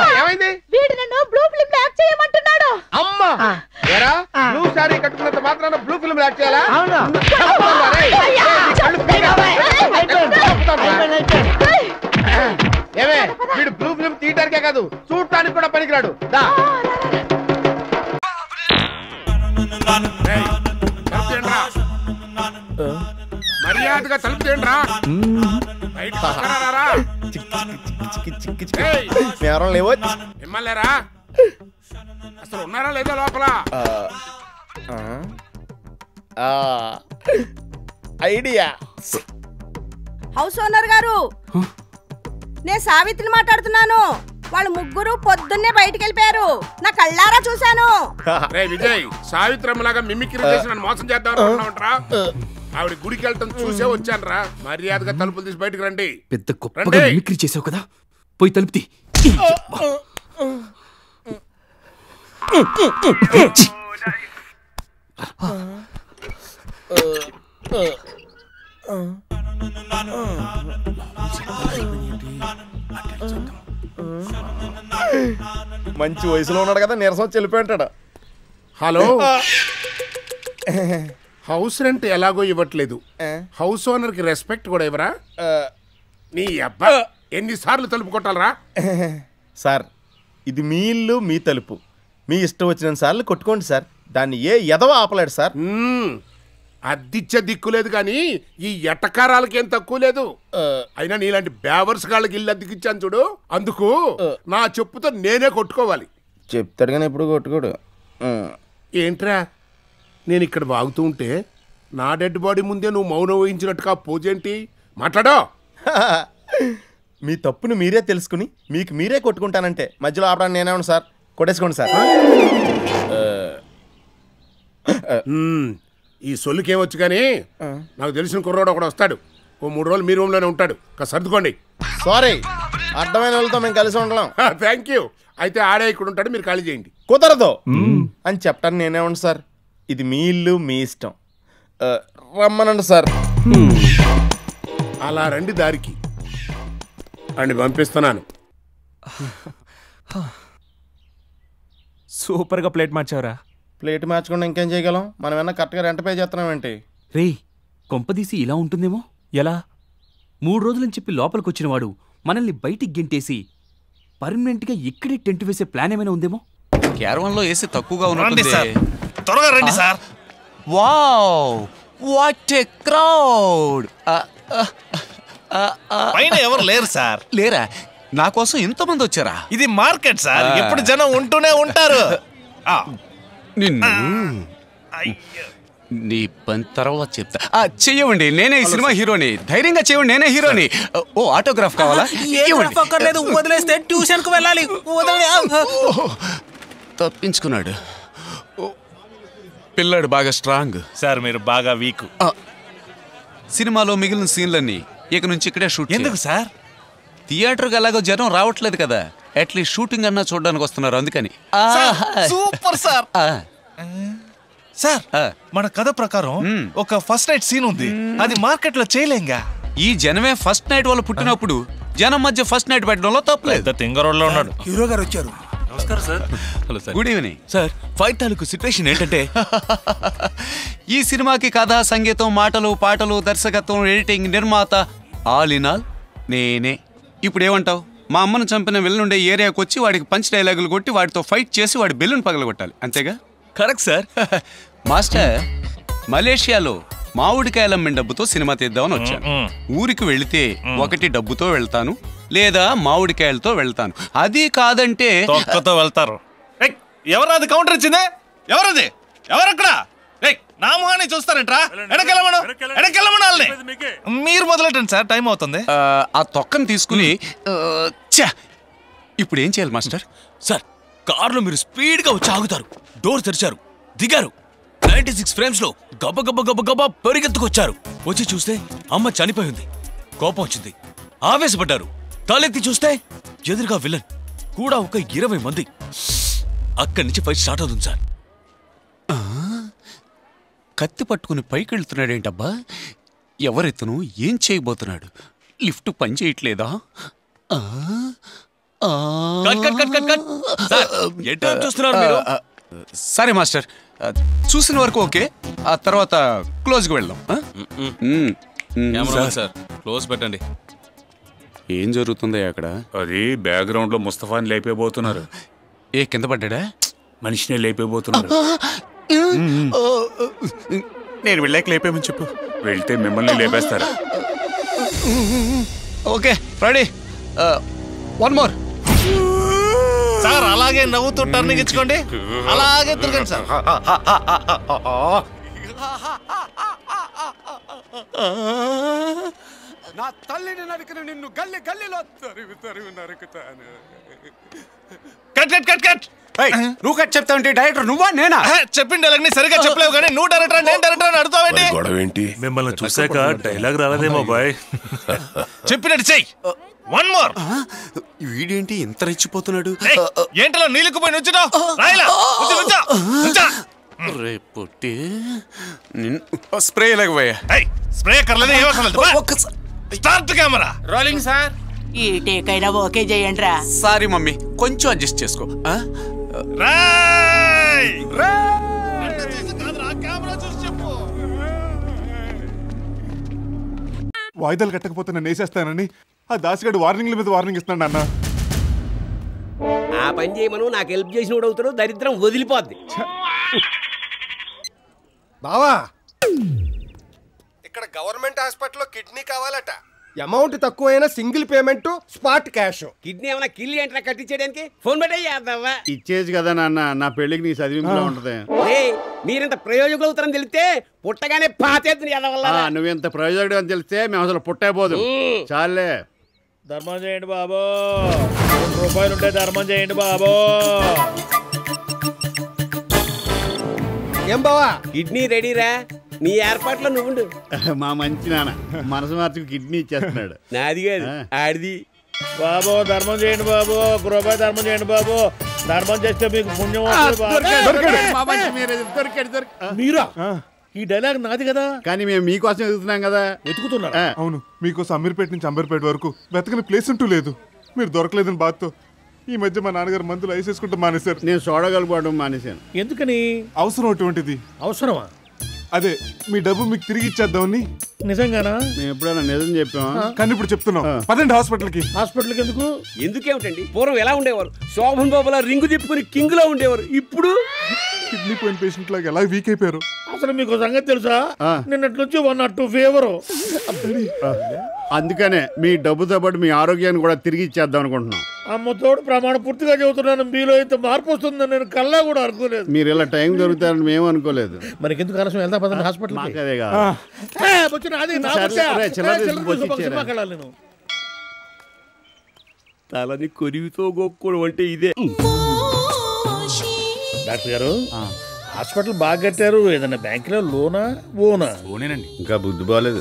[SPEAKER 10] తినడానికే కాదు చూడటానికి కూడా పనికిరాడు దా
[SPEAKER 7] మర్యాదగా తలుపు తీయండి రా బయటికి వస్తారా రారా? ఏయ్,
[SPEAKER 10] ఎవరం లేవో
[SPEAKER 7] మిమ్మల్నేరా అసలు ఉన్నారా లేదా లోపల
[SPEAKER 10] ఐడియా
[SPEAKER 18] హౌస్ ఓనర్ గారు నేను సావిత్రిని మాట్లాడుతున్నాను వాళ్ళు ముగ్గురు పొద్దున్నే బయటికి వెళ్ళిపోయారు నా కళ్ళారా చూశాను
[SPEAKER 7] రే విజయ్ సావిత్రమ్మలాగా మిమిక్రీ చేసి నన్ను మోసం చేద్దాం అనుకుంటున్నావంటరా ఆవిడ గుడికి వెళ్ళటం చూసే వచ్చాను రా మర్యాదగా తలుపులు తీసి బయటకు రండి
[SPEAKER 2] పెద్ద గొప్పగా
[SPEAKER 7] రండి.
[SPEAKER 2] మిమిక్రీ చేసావు కదా పోయి తలుపుతి
[SPEAKER 10] మంచి వయసులో ఉన్నాడు కదా నీరసం వచ్చి వెళ్ళిపోయింటాడు
[SPEAKER 7] హలో హౌస్ రెంట్ ఎలాగో ఇవ్వట్లేదు హౌస్ ఓనర్ కి రెస్పెక్ట్ కూడా ఇవ్వరా నీ అబ్బా ఎన్నిసార్లు తలుపు కొట్టాలరా
[SPEAKER 10] సార్ ఇది మీ ఇల్లు మీ తలుపు మీ ఇష్టం వచ్చిన సార్లు కొట్టుకోండి సార్ దాన్ని ఏ ఎదవ ఆపలేడు సార్
[SPEAKER 7] అద్దిచ్చే దిక్కు లేదు కానీ ఈ ఎట్టకారాలకి ఏం తక్కువ లేదు అయినా నీలాంటి బేవర్స్ గాళ్ళకి ఇల్లు అద్దెకిచ్చాను చూడు అందుకు నా చెప్పుతో నేనే కొట్టుకోవాలి
[SPEAKER 10] చెప్తాడు కానీ ఎప్పుడు కొట్టుకోడు
[SPEAKER 7] ఏంట్రా నేను ఇక్కడ వాగుతూ ఉంటే నా డెడ్ బాడీ ముందే నువ్వు మౌనం వహించినట్టుగా పోజేంటి మాట్లాడో
[SPEAKER 10] మీ తప్పును మీరే తెలుసుకుని మీకు మీరే కొట్టుకుంటానంటే మధ్యలో ఆపడానికి నేనేమన్నా సార్ కొట్టేసుకోండి సార్
[SPEAKER 7] మ్మ్. ఈ సొల్లుకేమొచ్చు కానీ నాకు తెలిసిన కుర్రోడు ఒకడు వస్తాడు ఓ మూడు రోజులు మీ రూమ్లోనే ఉంటాడు కాస్త సర్దుకోండి
[SPEAKER 10] సారీ అర్థమైన వాళ్ళతో మేము కలిసి ఉండలేం
[SPEAKER 7] థ్యాంక్ యూ అయితే ఆడే ఇక్కడ ఉంటాడు మీరు ఖాళీ చేయండి
[SPEAKER 10] కుదరదు అని చెప్పడానికి నేనేమండి సార్ ఇది మీ ఇల్లు మీ ఇష్టం ఆ, రమ్మనండి సార్
[SPEAKER 7] అలా రండి దారికి అండి పంపిస్తున్నాను
[SPEAKER 3] సూపర్గా ప్లేట్ మార్చావురా
[SPEAKER 10] ప్లేట్ మార్చకుండా ఇంకేం చేయగలం మనం ఏమన్నా కరెక్ట్గా రెంట్ పే చేస్తున్నాం ఏంటి
[SPEAKER 2] రే కొంపదీసి ఇలా ఉంటుందేమో ఎలా మూడు రోజులని చెప్పి లోపలికి వచ్చిన వాడు మనల్ని బయటికి గెంటేసి పర్మనెంట్ గా ఇక్కడే టెంట్ వేసే ప్లాన్ ఏమైనా ఉందేమో
[SPEAKER 19] క్యారవన్లో ఏసీ తక్కువగా
[SPEAKER 12] రండి
[SPEAKER 19] ఉన్నట్టుంది
[SPEAKER 12] సార్ త్వరగా రండి sir
[SPEAKER 19] wow what a crowd
[SPEAKER 12] పైన ఎవరు లేరు సార్
[SPEAKER 19] లేరా నా కోసం ఇంతమంది వచ్చారా
[SPEAKER 12] ఇది మార్కెట్ సార్
[SPEAKER 19] ఆ.
[SPEAKER 12] ఎప్పుడు జనం ఉంటూనే ఉంటారు ఆ,
[SPEAKER 19] నిన్ను నీ పని తర్వాత చెప్తా ఆ, చెయ్యవండి నేనే ఈ సినిమా హీరోని ధైర్యంగా చెయ్యండి నేనే హీరోని ఓ ఆటోగ్రాఫ్ కావాలా ఇవ్వండి.
[SPEAKER 17] అక్కర్లేదు వదిలేస్తే ట్యూషన్ కు వెళ్ళాలి
[SPEAKER 19] తప్పించుకున్నాడు ఓ, పిల్లాడు బాగా స్ట్రాంగ్
[SPEAKER 12] సార్ మీరు బాగా వీక్
[SPEAKER 19] సినిమాలో మిగిలిన సీన్లన్నీ ఇక నుంచి ఇక్కడే షూట్
[SPEAKER 12] ఎందుకు సార్
[SPEAKER 19] థియేటర్కి ఎలాగో జనం రావట్లేదు కదా అట్లీస్ట్ షూటింగ్ అన్నా చూడడానికి వస్తున్నారు అందుకని
[SPEAKER 12] సార్,
[SPEAKER 19] ఆహా.
[SPEAKER 12] సూపర్ సార్
[SPEAKER 19] ఆ,
[SPEAKER 12] సార్ మన కథ ప్రకారం ఒక ఫస్ట్ నైట్ సీన్ ఉంది అది మార్కెట్ లో చేయలేంగా
[SPEAKER 19] ఈ జనమే ఫస్ట్ నైట్ వాళ్ళు పుట్టినప్పుడు జనం మధ్య ఫస్ట్ నైట్ పెట్టడంలో తప్పలేదు
[SPEAKER 12] తింగరోడ్లో ఉన్నాడు
[SPEAKER 17] హీరో గారు వచ్చారు నమస్కారం sir
[SPEAKER 19] hello sir good evening
[SPEAKER 17] sir fight తాలూకు సిచ్యువేషన్ ఏంటంటే
[SPEAKER 19] ఈ సినిమాకి కథ సంగీతం మాటలు పాటలు దర్శకత్వం ఎడిటింగ్ నిర్మాత ఆల్ ఇన్ ఆల్ నేనే ఇప్పుడు ఏమంటావు మా అమ్మను చంపిన వెళ్ళుండే ఏరియాకి వచ్చి వాడికి పంచ్ డైలాగులు కొట్టి వాడితో ఫైట్ చేసి వాడి బెలూన్ పగలగొట్టాలి అంతేగా
[SPEAKER 17] కరెక్ట్ సార్
[SPEAKER 19] మాస్టర్ మలేషియాలో మామిడికాయల అమ్మిన డబ్బుతో సినిమా తీద్దామని వచ్చాను ఊరికి వెళితే ఒకటి డబ్బుతో వెళ్తాను లేదా మామిడికాయలతో వెళ్తాను అది కాదంటే
[SPEAKER 12] తొక్కతో వెళ్తారు ఏయ్, ఎవరది కౌంటర్ ఇచ్చింది ఎవరది ఎవరక్కడ ఏయ్, నా మొహాన్ని చూస్తారంట్రా ఎడకెళ్ళమను ఎడకెళ్ళమను వాళ్ళని మీరు మొదలెట్టండి సార్ టైం అవుతుంది
[SPEAKER 19] ఆ, ఆ తొక్కను తీసుకుని ఆ, ఛ! ఇప్పుడు ఏం చేయాలి మాస్టర్
[SPEAKER 17] సార్ కారులో మీరు స్పీడ్ గా వచ్చి ఆగుతారు డోర్ తెరిచారు దిగారు నైన్టీ సిక్స్ ఫ్రేమ్స్ లో గబ గబ గబ గబ పరిగెత్తుకొచ్చారు వచ్చి చూస్తే అమ్మ చనిపోయి ఉంది కోపం వచ్చింది ఆవేశపడ్డారు తలెత్తి చూస్తే ఎదురుగా విలన్ కూడా ఒక ఇరవై మంది అక్కడి నుంచి ఫైట్ స్టార్ట్ అవుతుంది సార్
[SPEAKER 19] కత్తి పట్టుకుని పైకి వెళ్తున్నాడేంటబ్బా ఎవరెత్తును ఏం చేయబోతున్నాడు లిఫ్ట్ పని చేయట్లేదా ఆ? ఆ?
[SPEAKER 17] Cut cut cut cut cut sir ఎటు చూస్తున్నారు మీరు
[SPEAKER 19] ఆ, ఆ, సరే మాస్టర్ ఆ, చూసిన వరకు ఓకే ఆ తర్వాత క్లోజ్కి వెళ్దాం ఆ? మ్మ్. మ్మ్.
[SPEAKER 17] కెమెరా ఉంది సార్ క్లోజ్ పెట్టండి
[SPEAKER 19] ఏం జరుగుతుందయ్యా అక్కడ
[SPEAKER 9] అది బ్యాక్గ్రౌండ్ లో ముస్తఫాని లేపేబోతున్నారు
[SPEAKER 19] ఏ కింద పడ్డా
[SPEAKER 9] మనిషిని లేపేబోతున్నారు
[SPEAKER 19] నేను వెళ్ళాక లేపేమని చెప్పు
[SPEAKER 9] వెళ్తే మిమ్మల్ని లేపేస్తారు
[SPEAKER 19] okay ready one more
[SPEAKER 20] sir అలాగే నవ్వుతూ టర్నింగ్ ఇచ్చుకోండి అలాగే తిరగండి సార్
[SPEAKER 19] నా తల్లిని నరికిన నిన్ను గల్లి గల్లిలో తరివి తరివి నరుకుతాను
[SPEAKER 20] కట్ కట్ కట్ కట్
[SPEAKER 19] నువ్వు కట్ చెప్తా ఉంటే డైరెక్టర్ నువ్వా నేనా
[SPEAKER 20] చెప్పింది డైలాగ్ సరిగా చెప్పలేవు కానీ నువ్వు డైరెక్టర్ నేను డైరెక్టర్ అని అడుగుతావేంటి
[SPEAKER 12] గొడవ ఏంటి
[SPEAKER 9] మిమ్మల్ని చూసాక డైలాగ్ రాలేదేమో బాయ్
[SPEAKER 20] చెప్పినట్టు చెయ్యి వన్ మోర్
[SPEAKER 19] వీడేంటి ఇంత రెచ్చిపోతున్నాడు
[SPEAKER 20] ఏంటలో నీళ్ళకు పోయి నుంచుటో రాయలా నుంచో, నుంచో, నుంచో.
[SPEAKER 19] రే పొట్టి నిన్ను స్ప్రే లేకపోయా
[SPEAKER 20] స్ప్రే కర్లేదు ఏమో స్టార్ట్ కెమెరా
[SPEAKER 2] రోలింగ్ సార్
[SPEAKER 23] ఈ టేక్ అయినా ఓకే చేయండి రా
[SPEAKER 19] సారీ మమ్మీ కొంచెం అడ్జస్ట్ చేసుకో ఆ?
[SPEAKER 20] రాయ్
[SPEAKER 24] వాయిదాలు కట్టకపోతే నన్ను వేసేస్తానని ఆ దాసిగాడు వార్నింగ్ల మీద వార్నింగ్ ఇస్తున్నాడు అన్న
[SPEAKER 25] ఆ పని చేయమను నాకు హెల్ప్ చేసిన అవుతాడు దరిద్రం వదిలిపోద్ది
[SPEAKER 13] బావా ఇక్కడ గవర్నమెంట్ హాస్పిటల్లో కిడ్నీ కావాలట అమౌంట్ తక్కువైనా single payment spot cash
[SPEAKER 25] kidney ఏమైనా కిల్లి ఏంట్రా కట్టించడానికి ఫోన్ పెట్టే చేద్దావా
[SPEAKER 26] ఇచ్చేసి కదా నాన్న నా పెళ్ళికి నీ చదివింపులో ఉంటది
[SPEAKER 25] ఏయ్, మీరింత ప్రయోజకులు అవుతారని తెలిస్తే పుట్టగానే పాతేద్దు
[SPEAKER 26] ఆ,
[SPEAKER 25] ఎదవల్ల
[SPEAKER 26] నువ్వెంత ప్రయోజకుడు అని తెలిస్తే మేము అసలు పుట్టైపోదు చాలే
[SPEAKER 20] ధర్మం చేయండి బాబు రెండు రూపాయలు ఉంటే ధర్మం చేయండి బాబు
[SPEAKER 13] ఏం బావా
[SPEAKER 25] కిడ్నీ రెడీరా నీ ఏర్పాట్లో నువ్వుండు
[SPEAKER 26] మా మంచి నాన్న మనసు మార్చుకు కిడ్నీ ఇచ్చేస్తున్నాడు
[SPEAKER 25] నాది కాదు ఆడిది
[SPEAKER 20] బాబు ధర్మం చేయండి బాబు ఒక రూపాయి ధర్మం చేయండి బాబు ధర్మం చేస్తే మీకు పుణ్యం
[SPEAKER 26] ఆ,
[SPEAKER 20] వస్తుంది బాబు.
[SPEAKER 26] దొరికాడు, దొరికాడు. మా మంచి మీరే, దొరికాడు, దొరికాడు.
[SPEAKER 20] మీరా ఈ డైలాగ్ నాది కదా
[SPEAKER 26] కానీ మేము మీకోసం ఎదుగుతున్నాం కదా
[SPEAKER 20] వెతుకుతున్నా
[SPEAKER 24] అవును మీకోసం అమీర్పేట నుంచి అంబర్పేట వరకు వెతకని ప్లేస్ అంటూ లేదు మీరు దొరకలేదని బాధతో ఈ మధ్య మా నాన్నగారు మందులు వేసేసుకుంటూ మానేశారు
[SPEAKER 26] నేను చూడగలిపోవడం మానేశాను
[SPEAKER 20] ఎందుకని
[SPEAKER 24] అవసరం అటువంటిది
[SPEAKER 20] అవసరమా
[SPEAKER 24] అదే మీ డబ్బు మీకు తిరిగి ఇచ్చేద్దామని
[SPEAKER 20] నిజంగానా
[SPEAKER 26] మేము ఎప్పుడైనా నిజం చెప్పామా
[SPEAKER 24] కానీ ఇప్పుడు చెప్తున్నాం పదండి హాస్పిటల్కి
[SPEAKER 20] హాస్పిటల్కి ఎందుకు
[SPEAKER 25] ఎందుకేమిటండి పూర్వం ఎలా ఉండేవారు శోభన్ బాబులా రింగు తిప్పుకుని కింగ్ లో ఉండేవారు ఇప్పుడు
[SPEAKER 24] కిడ్నీ పోయిన పేషెంట్ లాగా ఎలా వీక్ అయిపోయారు
[SPEAKER 20] అసలు మీకు సంగతి తెలుసా నిన్నటి నుంచి వన్ నాట్ టూ ఫీవర్
[SPEAKER 26] అందుకనే మీ డబ్బుతో పాటు మీ ఆరోగ్యాన్ని కూడా తిరిగి ఇచ్చేద్దాం అనుకుంటున్నాం
[SPEAKER 20] అమ్మతోడు ప్రమాణ పూర్తిగా చెబుతున్నాను మీలో ఇంత మార్పు వస్తుందని నేను కల్లా కూడా అనుకోలేదు
[SPEAKER 26] మీరు ఇలా టైం దొరుకుతారని మేము అనుకోలేదు
[SPEAKER 20] మనకి ఎందుకు ఆలస్యం వెళ్తా పదండి హాస్పిటల్
[SPEAKER 26] మాకు అదే కాదు
[SPEAKER 20] వచ్చిన అది నా
[SPEAKER 26] సరే,
[SPEAKER 20] బుట్టే.
[SPEAKER 26] రే, చిల్లర
[SPEAKER 20] ఏ, చిల్లర
[SPEAKER 26] తీసుకొని
[SPEAKER 20] తీసుకో,
[SPEAKER 26] ఇచ్చేరా.
[SPEAKER 20] సినిమాకి వెళ్ళాలి నేను
[SPEAKER 25] తలని కొరివితో గొక్కుడు అంటే ఇదే
[SPEAKER 20] డాక్టర్ గారు హాస్పిటల్ బాగా కట్టారు ఏదైనా బ్యాంకులో లోనా ఓనా
[SPEAKER 9] ఓనేనండి
[SPEAKER 26] ఇంకా బుద్ధి బాగాలేదు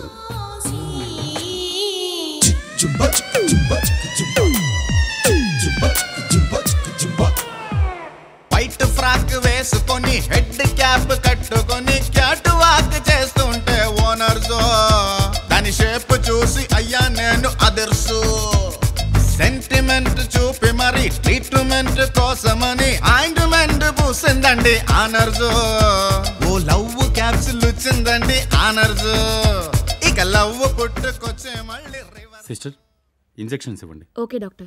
[SPEAKER 27] వైట్ ఫ్రాక్ వేసుకొని హెడ్ క్యాప్ కట్టుకొని క్యాట్ వాక్ చేస్తుంటే ఓనర్స్ దాని షేప్ చూసి అయ్యా నేను అదర్సు సెంటిమెంట్ చూపి మరి ట్రీట్మెంట్ కోసమని ఆయింట్మెంట్ పూసిందండి ఆనర్స్ ఓ లవ్ క్యాప్సుల్ వచ్చిందండి ఆనర్స్ ఇక లవ్ పుట్టుకొచ్చే మళ్ళీ
[SPEAKER 9] సిస్టర్ ఇంజెక్షన్స్ ఇవ్వండి
[SPEAKER 5] ఓకే డాక్టర్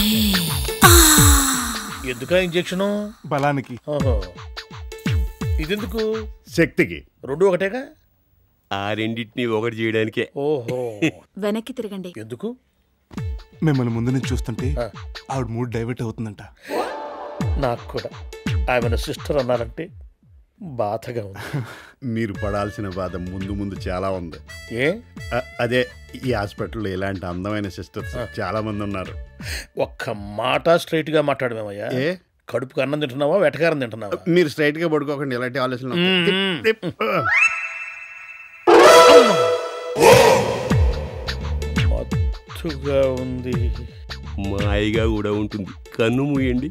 [SPEAKER 20] ఎందుకా ఇంజెక్షన్
[SPEAKER 24] బలానికి
[SPEAKER 20] ఓహో ఇదెందుకు
[SPEAKER 26] శక్తికి
[SPEAKER 20] రెండు ఒకటేగా
[SPEAKER 25] ఆ రెండింటిని ఒకటి చేయడానికే
[SPEAKER 20] ఓహో
[SPEAKER 5] వెనక్కి తిరగండి
[SPEAKER 20] ఎందుకు
[SPEAKER 24] మిమ్మల్ని ముందు నుంచి చూస్తుంటే ఆవిడ మూడ్ డైవర్ట్ అవుతుందంట
[SPEAKER 20] నాకు కూడా ఆమె సిస్టర్ అన్నారంటే బాధగా ఉంది
[SPEAKER 26] మీరు పడాల్సిన బాధ ముందు ముందు చాలా ఉంది
[SPEAKER 20] ఏ
[SPEAKER 26] అ- అదే ఈ హాస్పిటల్లో ఇలాంటి అందమైన సిస్టర్స్ చాలా మంది ఉన్నారు
[SPEAKER 20] ఒక్క మాట స్ట్రైట్ గా మాట్లాడమేమయ్యా
[SPEAKER 26] ఏ?
[SPEAKER 20] కడుపుకు అన్నం తింటున్నావా వెటకారం తింటున్నావా
[SPEAKER 26] మీరు స్ట్రైట్ గా పడుకోకండి ఇలాంటి ఆలోచనలు వస్తాయి.
[SPEAKER 20] మ్మ్.
[SPEAKER 26] Tip, tip.
[SPEAKER 20] మత్తుగా ఉంది
[SPEAKER 25] మాయగా కూడా ఉంటుంది కన్ను మూయండి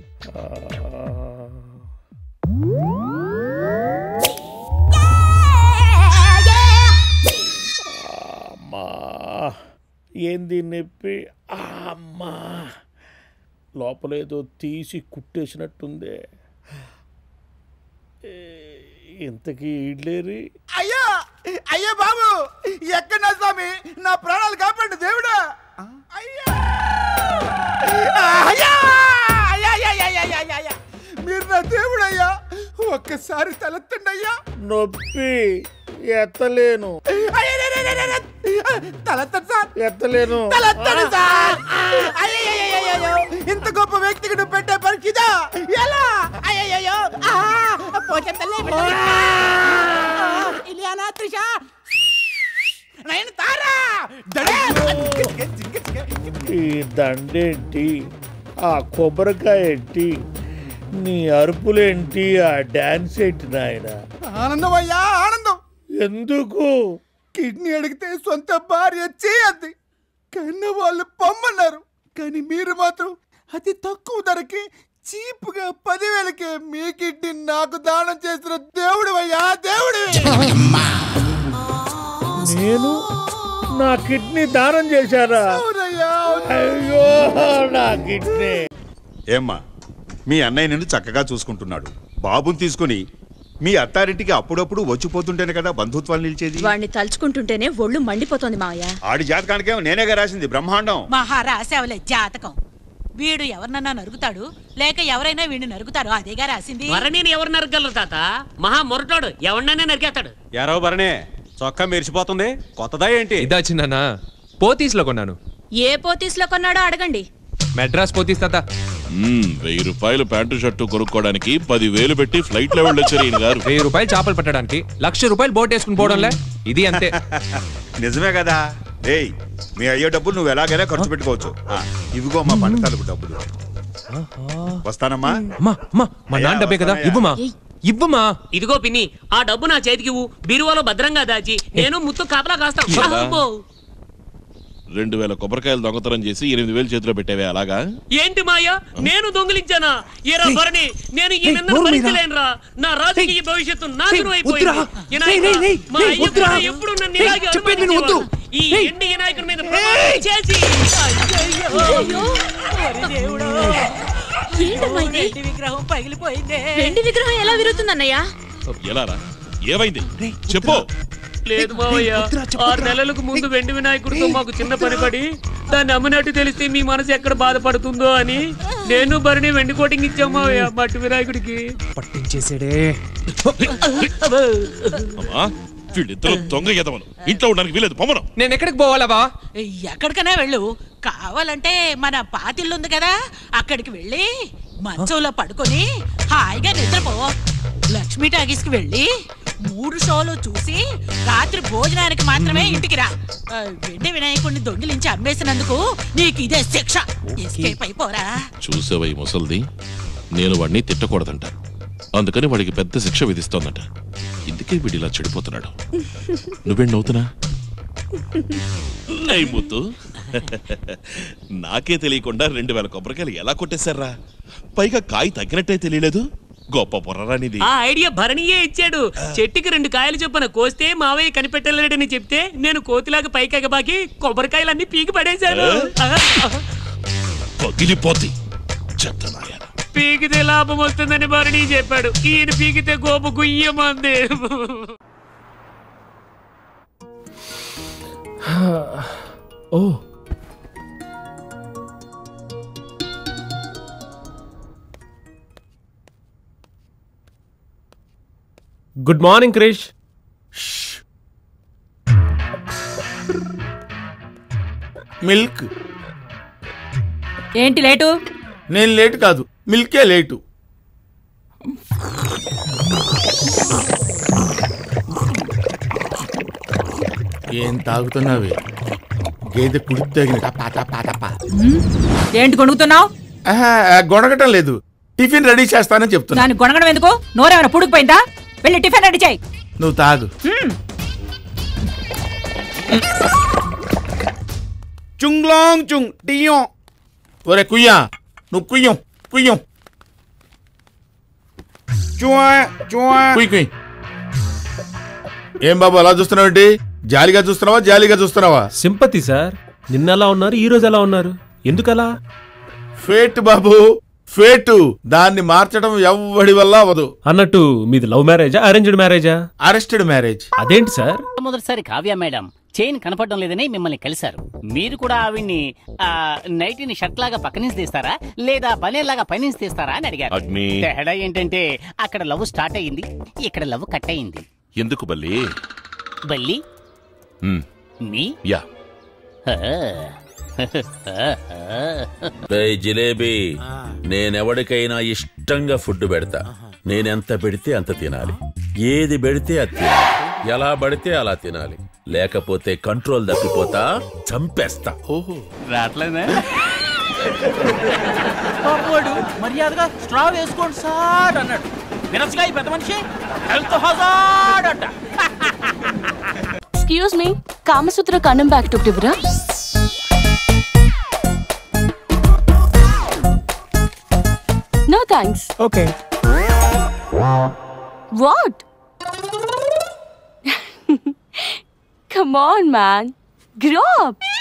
[SPEAKER 20] అమ్మా ఏంది నొప్పి ఆ, అమ్మా లోపలేదో తీసి కుట్టేసినట్టుంది ఏ, ఇంతకీ ఇడ్లేరి
[SPEAKER 21] అయ్యా అయ్యా బాబు ఎక్కడ స్వామి నా ప్రాణాలు కాపాడు దేవుడా
[SPEAKER 1] మీరు నా దేవుడయ్యా ఒక్కసారి తలెత్తండి అయ్యా
[SPEAKER 20] నొప్పి ఎత్తలేను
[SPEAKER 1] తలెత్తండి సార్
[SPEAKER 20] ఎత్తలేను
[SPEAKER 1] తలెత్తండి సార్ అయ్యయ్యయ్యయ్యయ్యో, ఇంత గొప్ప వ్యక్తికి నువ్వు పెట్టే పరీక్ష ఇదా? ఎలా అయ్యయ్యో పోచే తల్లి ఇలియానా త్రిష నయన తారా
[SPEAKER 20] ఈ దండేంటి ఆ కొబ్బరికాయ ఏంటి నీ అరుపులేంటి ఆ డాన్స్ ఏంటి నాయన
[SPEAKER 1] ఆనందం అయ్యా ఆనందం
[SPEAKER 20] ఎందుకు
[SPEAKER 1] కిడ్నీ అడిగితే సొంత భార్య చేయద్ది కన్న వాళ్ళు పొమ్మన్నారు కానీ మీరు మాత్రం అతి తక్కువ ధరకి చీప్గా పదివేలకే మీ కిడ్నీ నాకు దానం చేసిన దేవుడు అయ్యా దేవుడు
[SPEAKER 20] నేను నా కిడ్నీ దానం చేశారా అయ్యో నా కిడ్నీ
[SPEAKER 6] ఏమ్మా మీ అన్నయ్య నిన్ను చక్కగా చూసుకుంటున్నాడు బాబుని తీసుకుని మీ అత్తారింటికి అప్పుడప్పుడు వచ్చిపోతుంటేనే కదా బంధుత్వాలు నిలిచేది
[SPEAKER 8] వాడిని తలుచుకుంటుంటేనే ఒళ్ళు మండిపోతోంది మావయ్య
[SPEAKER 6] ఆడి జాతకానికేమో నేనేగా రాసింది బ్రహ్మాండం
[SPEAKER 11] మహారాశావులే జాతకం వీడు ఎవరినన్నా నరుగుతాడు లేక ఎవరైనా వీడిని నరుగుతారు అదేగా రాసింది
[SPEAKER 25] వరణిని ఎవరు నరగలరు తాత మహా మొరటోడు ఎవరినైనా నరికేస్తాడు
[SPEAKER 14] ఎరవ భరణే చొక్కా మెరిసిపోతుంది కొత్తదా ఏంటి
[SPEAKER 15] ఇదా చిన్న పోతీస్లో కొన్నాను
[SPEAKER 8] ఏ పోతీస్లో కొన్నాడో అడగండి
[SPEAKER 15] మెడ్రాస్ పోతీస్ తాత
[SPEAKER 12] మ్మ్, వెయ్యి రూపాయలు ప్యాంటు షర్టు కొనుక్కోవడానికి పదివేలు పెట్టి ఫ్లైట్ లో వెళ్ళొచ్చారు ఈయన గారు
[SPEAKER 15] వెయ్యి రూపాయలు చేపలు పట్టడానికి లక్ష రూపాయలు బోట్ వేసుకుని పోవడంలే ఇది అంతే
[SPEAKER 6] నిజమే కదా ఏయ్ మీ అయ్యే డబ్బులు నువ్వు ఎలాగైనా ఖర్చు పెట్టుకోవచ్చు ఆ, ఇవిగో మా పంటలకు డబ్బులు వస్తానమ్మా
[SPEAKER 15] అమ్మా అమ్మా మా నాన్న డబ్బే కదా ఇవ్వమా ఇవ్వమా
[SPEAKER 25] ఇదిగో పిన్ని ఆ డబ్బు నా చేతికి ఇవ్వు బీరువాలో భద్రంగా దాచి నేను ముత్తు కాపలా కాస్తాను
[SPEAKER 12] ఇలా?
[SPEAKER 25] అబ్బో.
[SPEAKER 12] రెండు వేల కొబ్బరికాయలు దొంగతనం చేసి ఎనిమిది వేలు చేతిలో పెట్టావే అలాగా
[SPEAKER 25] ఏంటి మాయా నేను దొంగిలించానా ఏరా
[SPEAKER 12] ఏయ్,
[SPEAKER 25] భరణి నేను ఈ
[SPEAKER 12] ఏయ్,
[SPEAKER 25] నిందను
[SPEAKER 12] నోరు మీరా?
[SPEAKER 25] భరించలేనురా నా రాజకీయ భవిష్యత్తు నాశనం అయిపోయింది
[SPEAKER 15] వద్దురా.
[SPEAKER 25] ఈ నాయకుడు,
[SPEAKER 15] ఏయ్, ఏయ్, ఏయ్,
[SPEAKER 25] మా
[SPEAKER 15] ఏయ్,
[SPEAKER 25] అయ్య
[SPEAKER 15] వద్దురా.
[SPEAKER 25] కూడా ఎప్పుడు నన్ను
[SPEAKER 15] ఏయ్,
[SPEAKER 25] ఇలాగే
[SPEAKER 15] చెప్పేది విను, వద్దు.
[SPEAKER 25] అనుమానించేవాడు. ఈ ఎండి ఈ నాయకుడి మీద ప్రమాణం చేసి అయ్యయ్యో. ఓరి దేవుడా.
[SPEAKER 8] ఏంటమ్మా ఇది?
[SPEAKER 11] వెండి విగ్రహం పగిలిపోయిందే
[SPEAKER 8] వెండి విగ్రహం ఎలా విరుగుతుందన్నయ్య
[SPEAKER 12] ఎలా రా ఏమైంది చెప్పు
[SPEAKER 25] లేదు మావయ్య ఆరు నెలలకు ముందు వెండి వినాయకుడితో మాకు చిన్న పని పడి దాన్ని అమ్మినట్టు తెలిస్తే మీ మనసు ఎక్కడ బాధపడుతుందో అని నేను భరణి వెండి కోటింగ్ ఇచ్చాం మావయ్య మట్టి వినాయకుడికి
[SPEAKER 15] పట్టించేసాడే
[SPEAKER 12] అమ్మా వీళ్ళిద్దరు దొంగ ఎదవను ఇంట్లో ఉండడానికి వీలేదు పొమ్మను
[SPEAKER 15] నేను ఎక్కడికి పోవాలవా
[SPEAKER 11] ఎక్కడికైనా వెళ్ళు కావాలంటే మన పాతిల్లు ఉంది కదా అక్కడికి వెళ్ళి మంచంలో పడుకొని హాయిగా నిద్రపో లక్ష్మీ టాకీస్ కి వెళ్ళి మూడు షోలు చూసి రాత్రి భోజనానికి మాత్రమే ఇంటికి రా ఆ, వెండి వినాయకుడిని దొంగిలించి అమ్మేసినందుకు నీకు ఇదే శిక్ష ఎస్కేప్ అయిపోరా
[SPEAKER 12] చూసావా ఈ ముసల్ది నేను వాడిని తిట్టకూడదంట అందుకని వాడికి పెద్ద శిక్ష విధిస్తోందట ఇందుకే వీడు ఇలా చెడిపోతున్నాడు నువ్వేం నవ్వుతున్నా ఏయ్ ముత్తు నాకే తెలియకుండా రెండు వేల కొబ్బరికాయలు ఎలా కొట్టేశారా పైగా కాయ తగ్గినట్టే తెలియలేదు గొప్ప పొర్రరానిది
[SPEAKER 25] ఆ ఐడియా భరణీయే ఇచ్చాడు చెట్టుకి రెండు కాయలు చొప్పున కోస్తే మావయ్య కనిపెట్టలేడని చెప్తే నేను కోతిలాగా పైకి ఎగబాకి కొబ్బరికాయలన్నీ పీకి పడేశాను ఆ, ఆ,
[SPEAKER 12] పగిలిపోతి చెత్త నాయన
[SPEAKER 25] పీకితే లాభం వస్తుందని భరణి చెప్పాడు ఈయన పీకితే గోపు గుయ్యమంది
[SPEAKER 16] ఓ గుడ్ మార్నింగ్ క్రిష్
[SPEAKER 20] మిల్క్
[SPEAKER 11] ఏంటి లేటు
[SPEAKER 20] నేను లేట్ కాదు మిల్కే లేటు ఏం తాగుతున్నావే గేదె కుడికి తగిన టపా టపా టపా
[SPEAKER 11] ఏంటి కొనుగుతున్నావు
[SPEAKER 20] ఆహా, గొడగటం లేదు టిఫిన్ రెడీ చేస్తానని చెప్తున్నా
[SPEAKER 11] దాన్ని కొనగడం ఎందుకు నోరేమైనా పుడుకుపోయిందా వెళ్ళి టిఫిన్ రెడీ చేయి
[SPEAKER 20] నువ్వు తాగు చుంగ్లాంగ్ చుంగ్ టియ్యం ఒరే కుయ్యా నువ్వు కుయ్యం కుయ్యం చువా చువా కుయ్ కుయ్ ఏం బాబు అలా చూస్తున్నావు జాలిగా చూస్తున్నావా జాలిగా చూస్తున్నావా
[SPEAKER 16] సింపతి సార్ నిన్న ఎలా ఉన్నారు ఈ రోజు ఎలా ఉన్నారు ఎందుకలా
[SPEAKER 20] ఫేట్ బాబు ఫేటు దాన్ని మార్చడం ఎవ్వడి వల్ల అవ్వదు
[SPEAKER 16] అన్నట్టు మీది లవ్ మ్యారేజా అరేంజ్డ్ మ్యారేజా
[SPEAKER 20] అరెస్టెడ్ మ్యారేజ్
[SPEAKER 16] అదేంటి సార్
[SPEAKER 22] మొదటిసారి కావ్య మేడం
[SPEAKER 3] చైన్ కనపడడం లేదని మిమ్మల్ని కలిశారు మీరు కూడా ఆవిడ్ని ఆ, నైటీని షర్ట్ లాగా పక్క నుంచి తీస్తారా లేదా బనేలాగా పై నుంచి తీస్తారా అని అడిగారు
[SPEAKER 12] అగ్ని.
[SPEAKER 3] తేడా ఏంటంటే అక్కడ లవ్ స్టార్ట్ అయ్యింది ఇక్కడ లవ్ కట్ అయ్యింది
[SPEAKER 12] ఎందుకు బల్లి
[SPEAKER 3] బల్లి
[SPEAKER 12] మ్,
[SPEAKER 3] మీ
[SPEAKER 12] యా
[SPEAKER 4] రేయ్ జిలేబీ నేనెవడికైనా ఇష్టంగా ఫుడ్ పెడతా నేనెంత పెడితే అంత తినాలి ఏది పెడితే అది తినాలి ఎలా పడితే అలా తినాలి లేకపోతే కంట్రోల్ తప్పిపోతా చంపేస్తా ఓహో
[SPEAKER 3] రావట్లేదా పాపవాడు మర్యాదగా స్ట్రా వేసుకోండి సార్ అన్నాడు వినొచ్చుగా ఈ పెద్ద మనిషి హెల్త్ హజార్డ్ అంట
[SPEAKER 7] ఎక్స్క్యూజ్ మీ కామసూత్ర కన్నం బ్యాక్ టు ఇవ్వరా no thanks
[SPEAKER 10] okay
[SPEAKER 7] what come on man grow up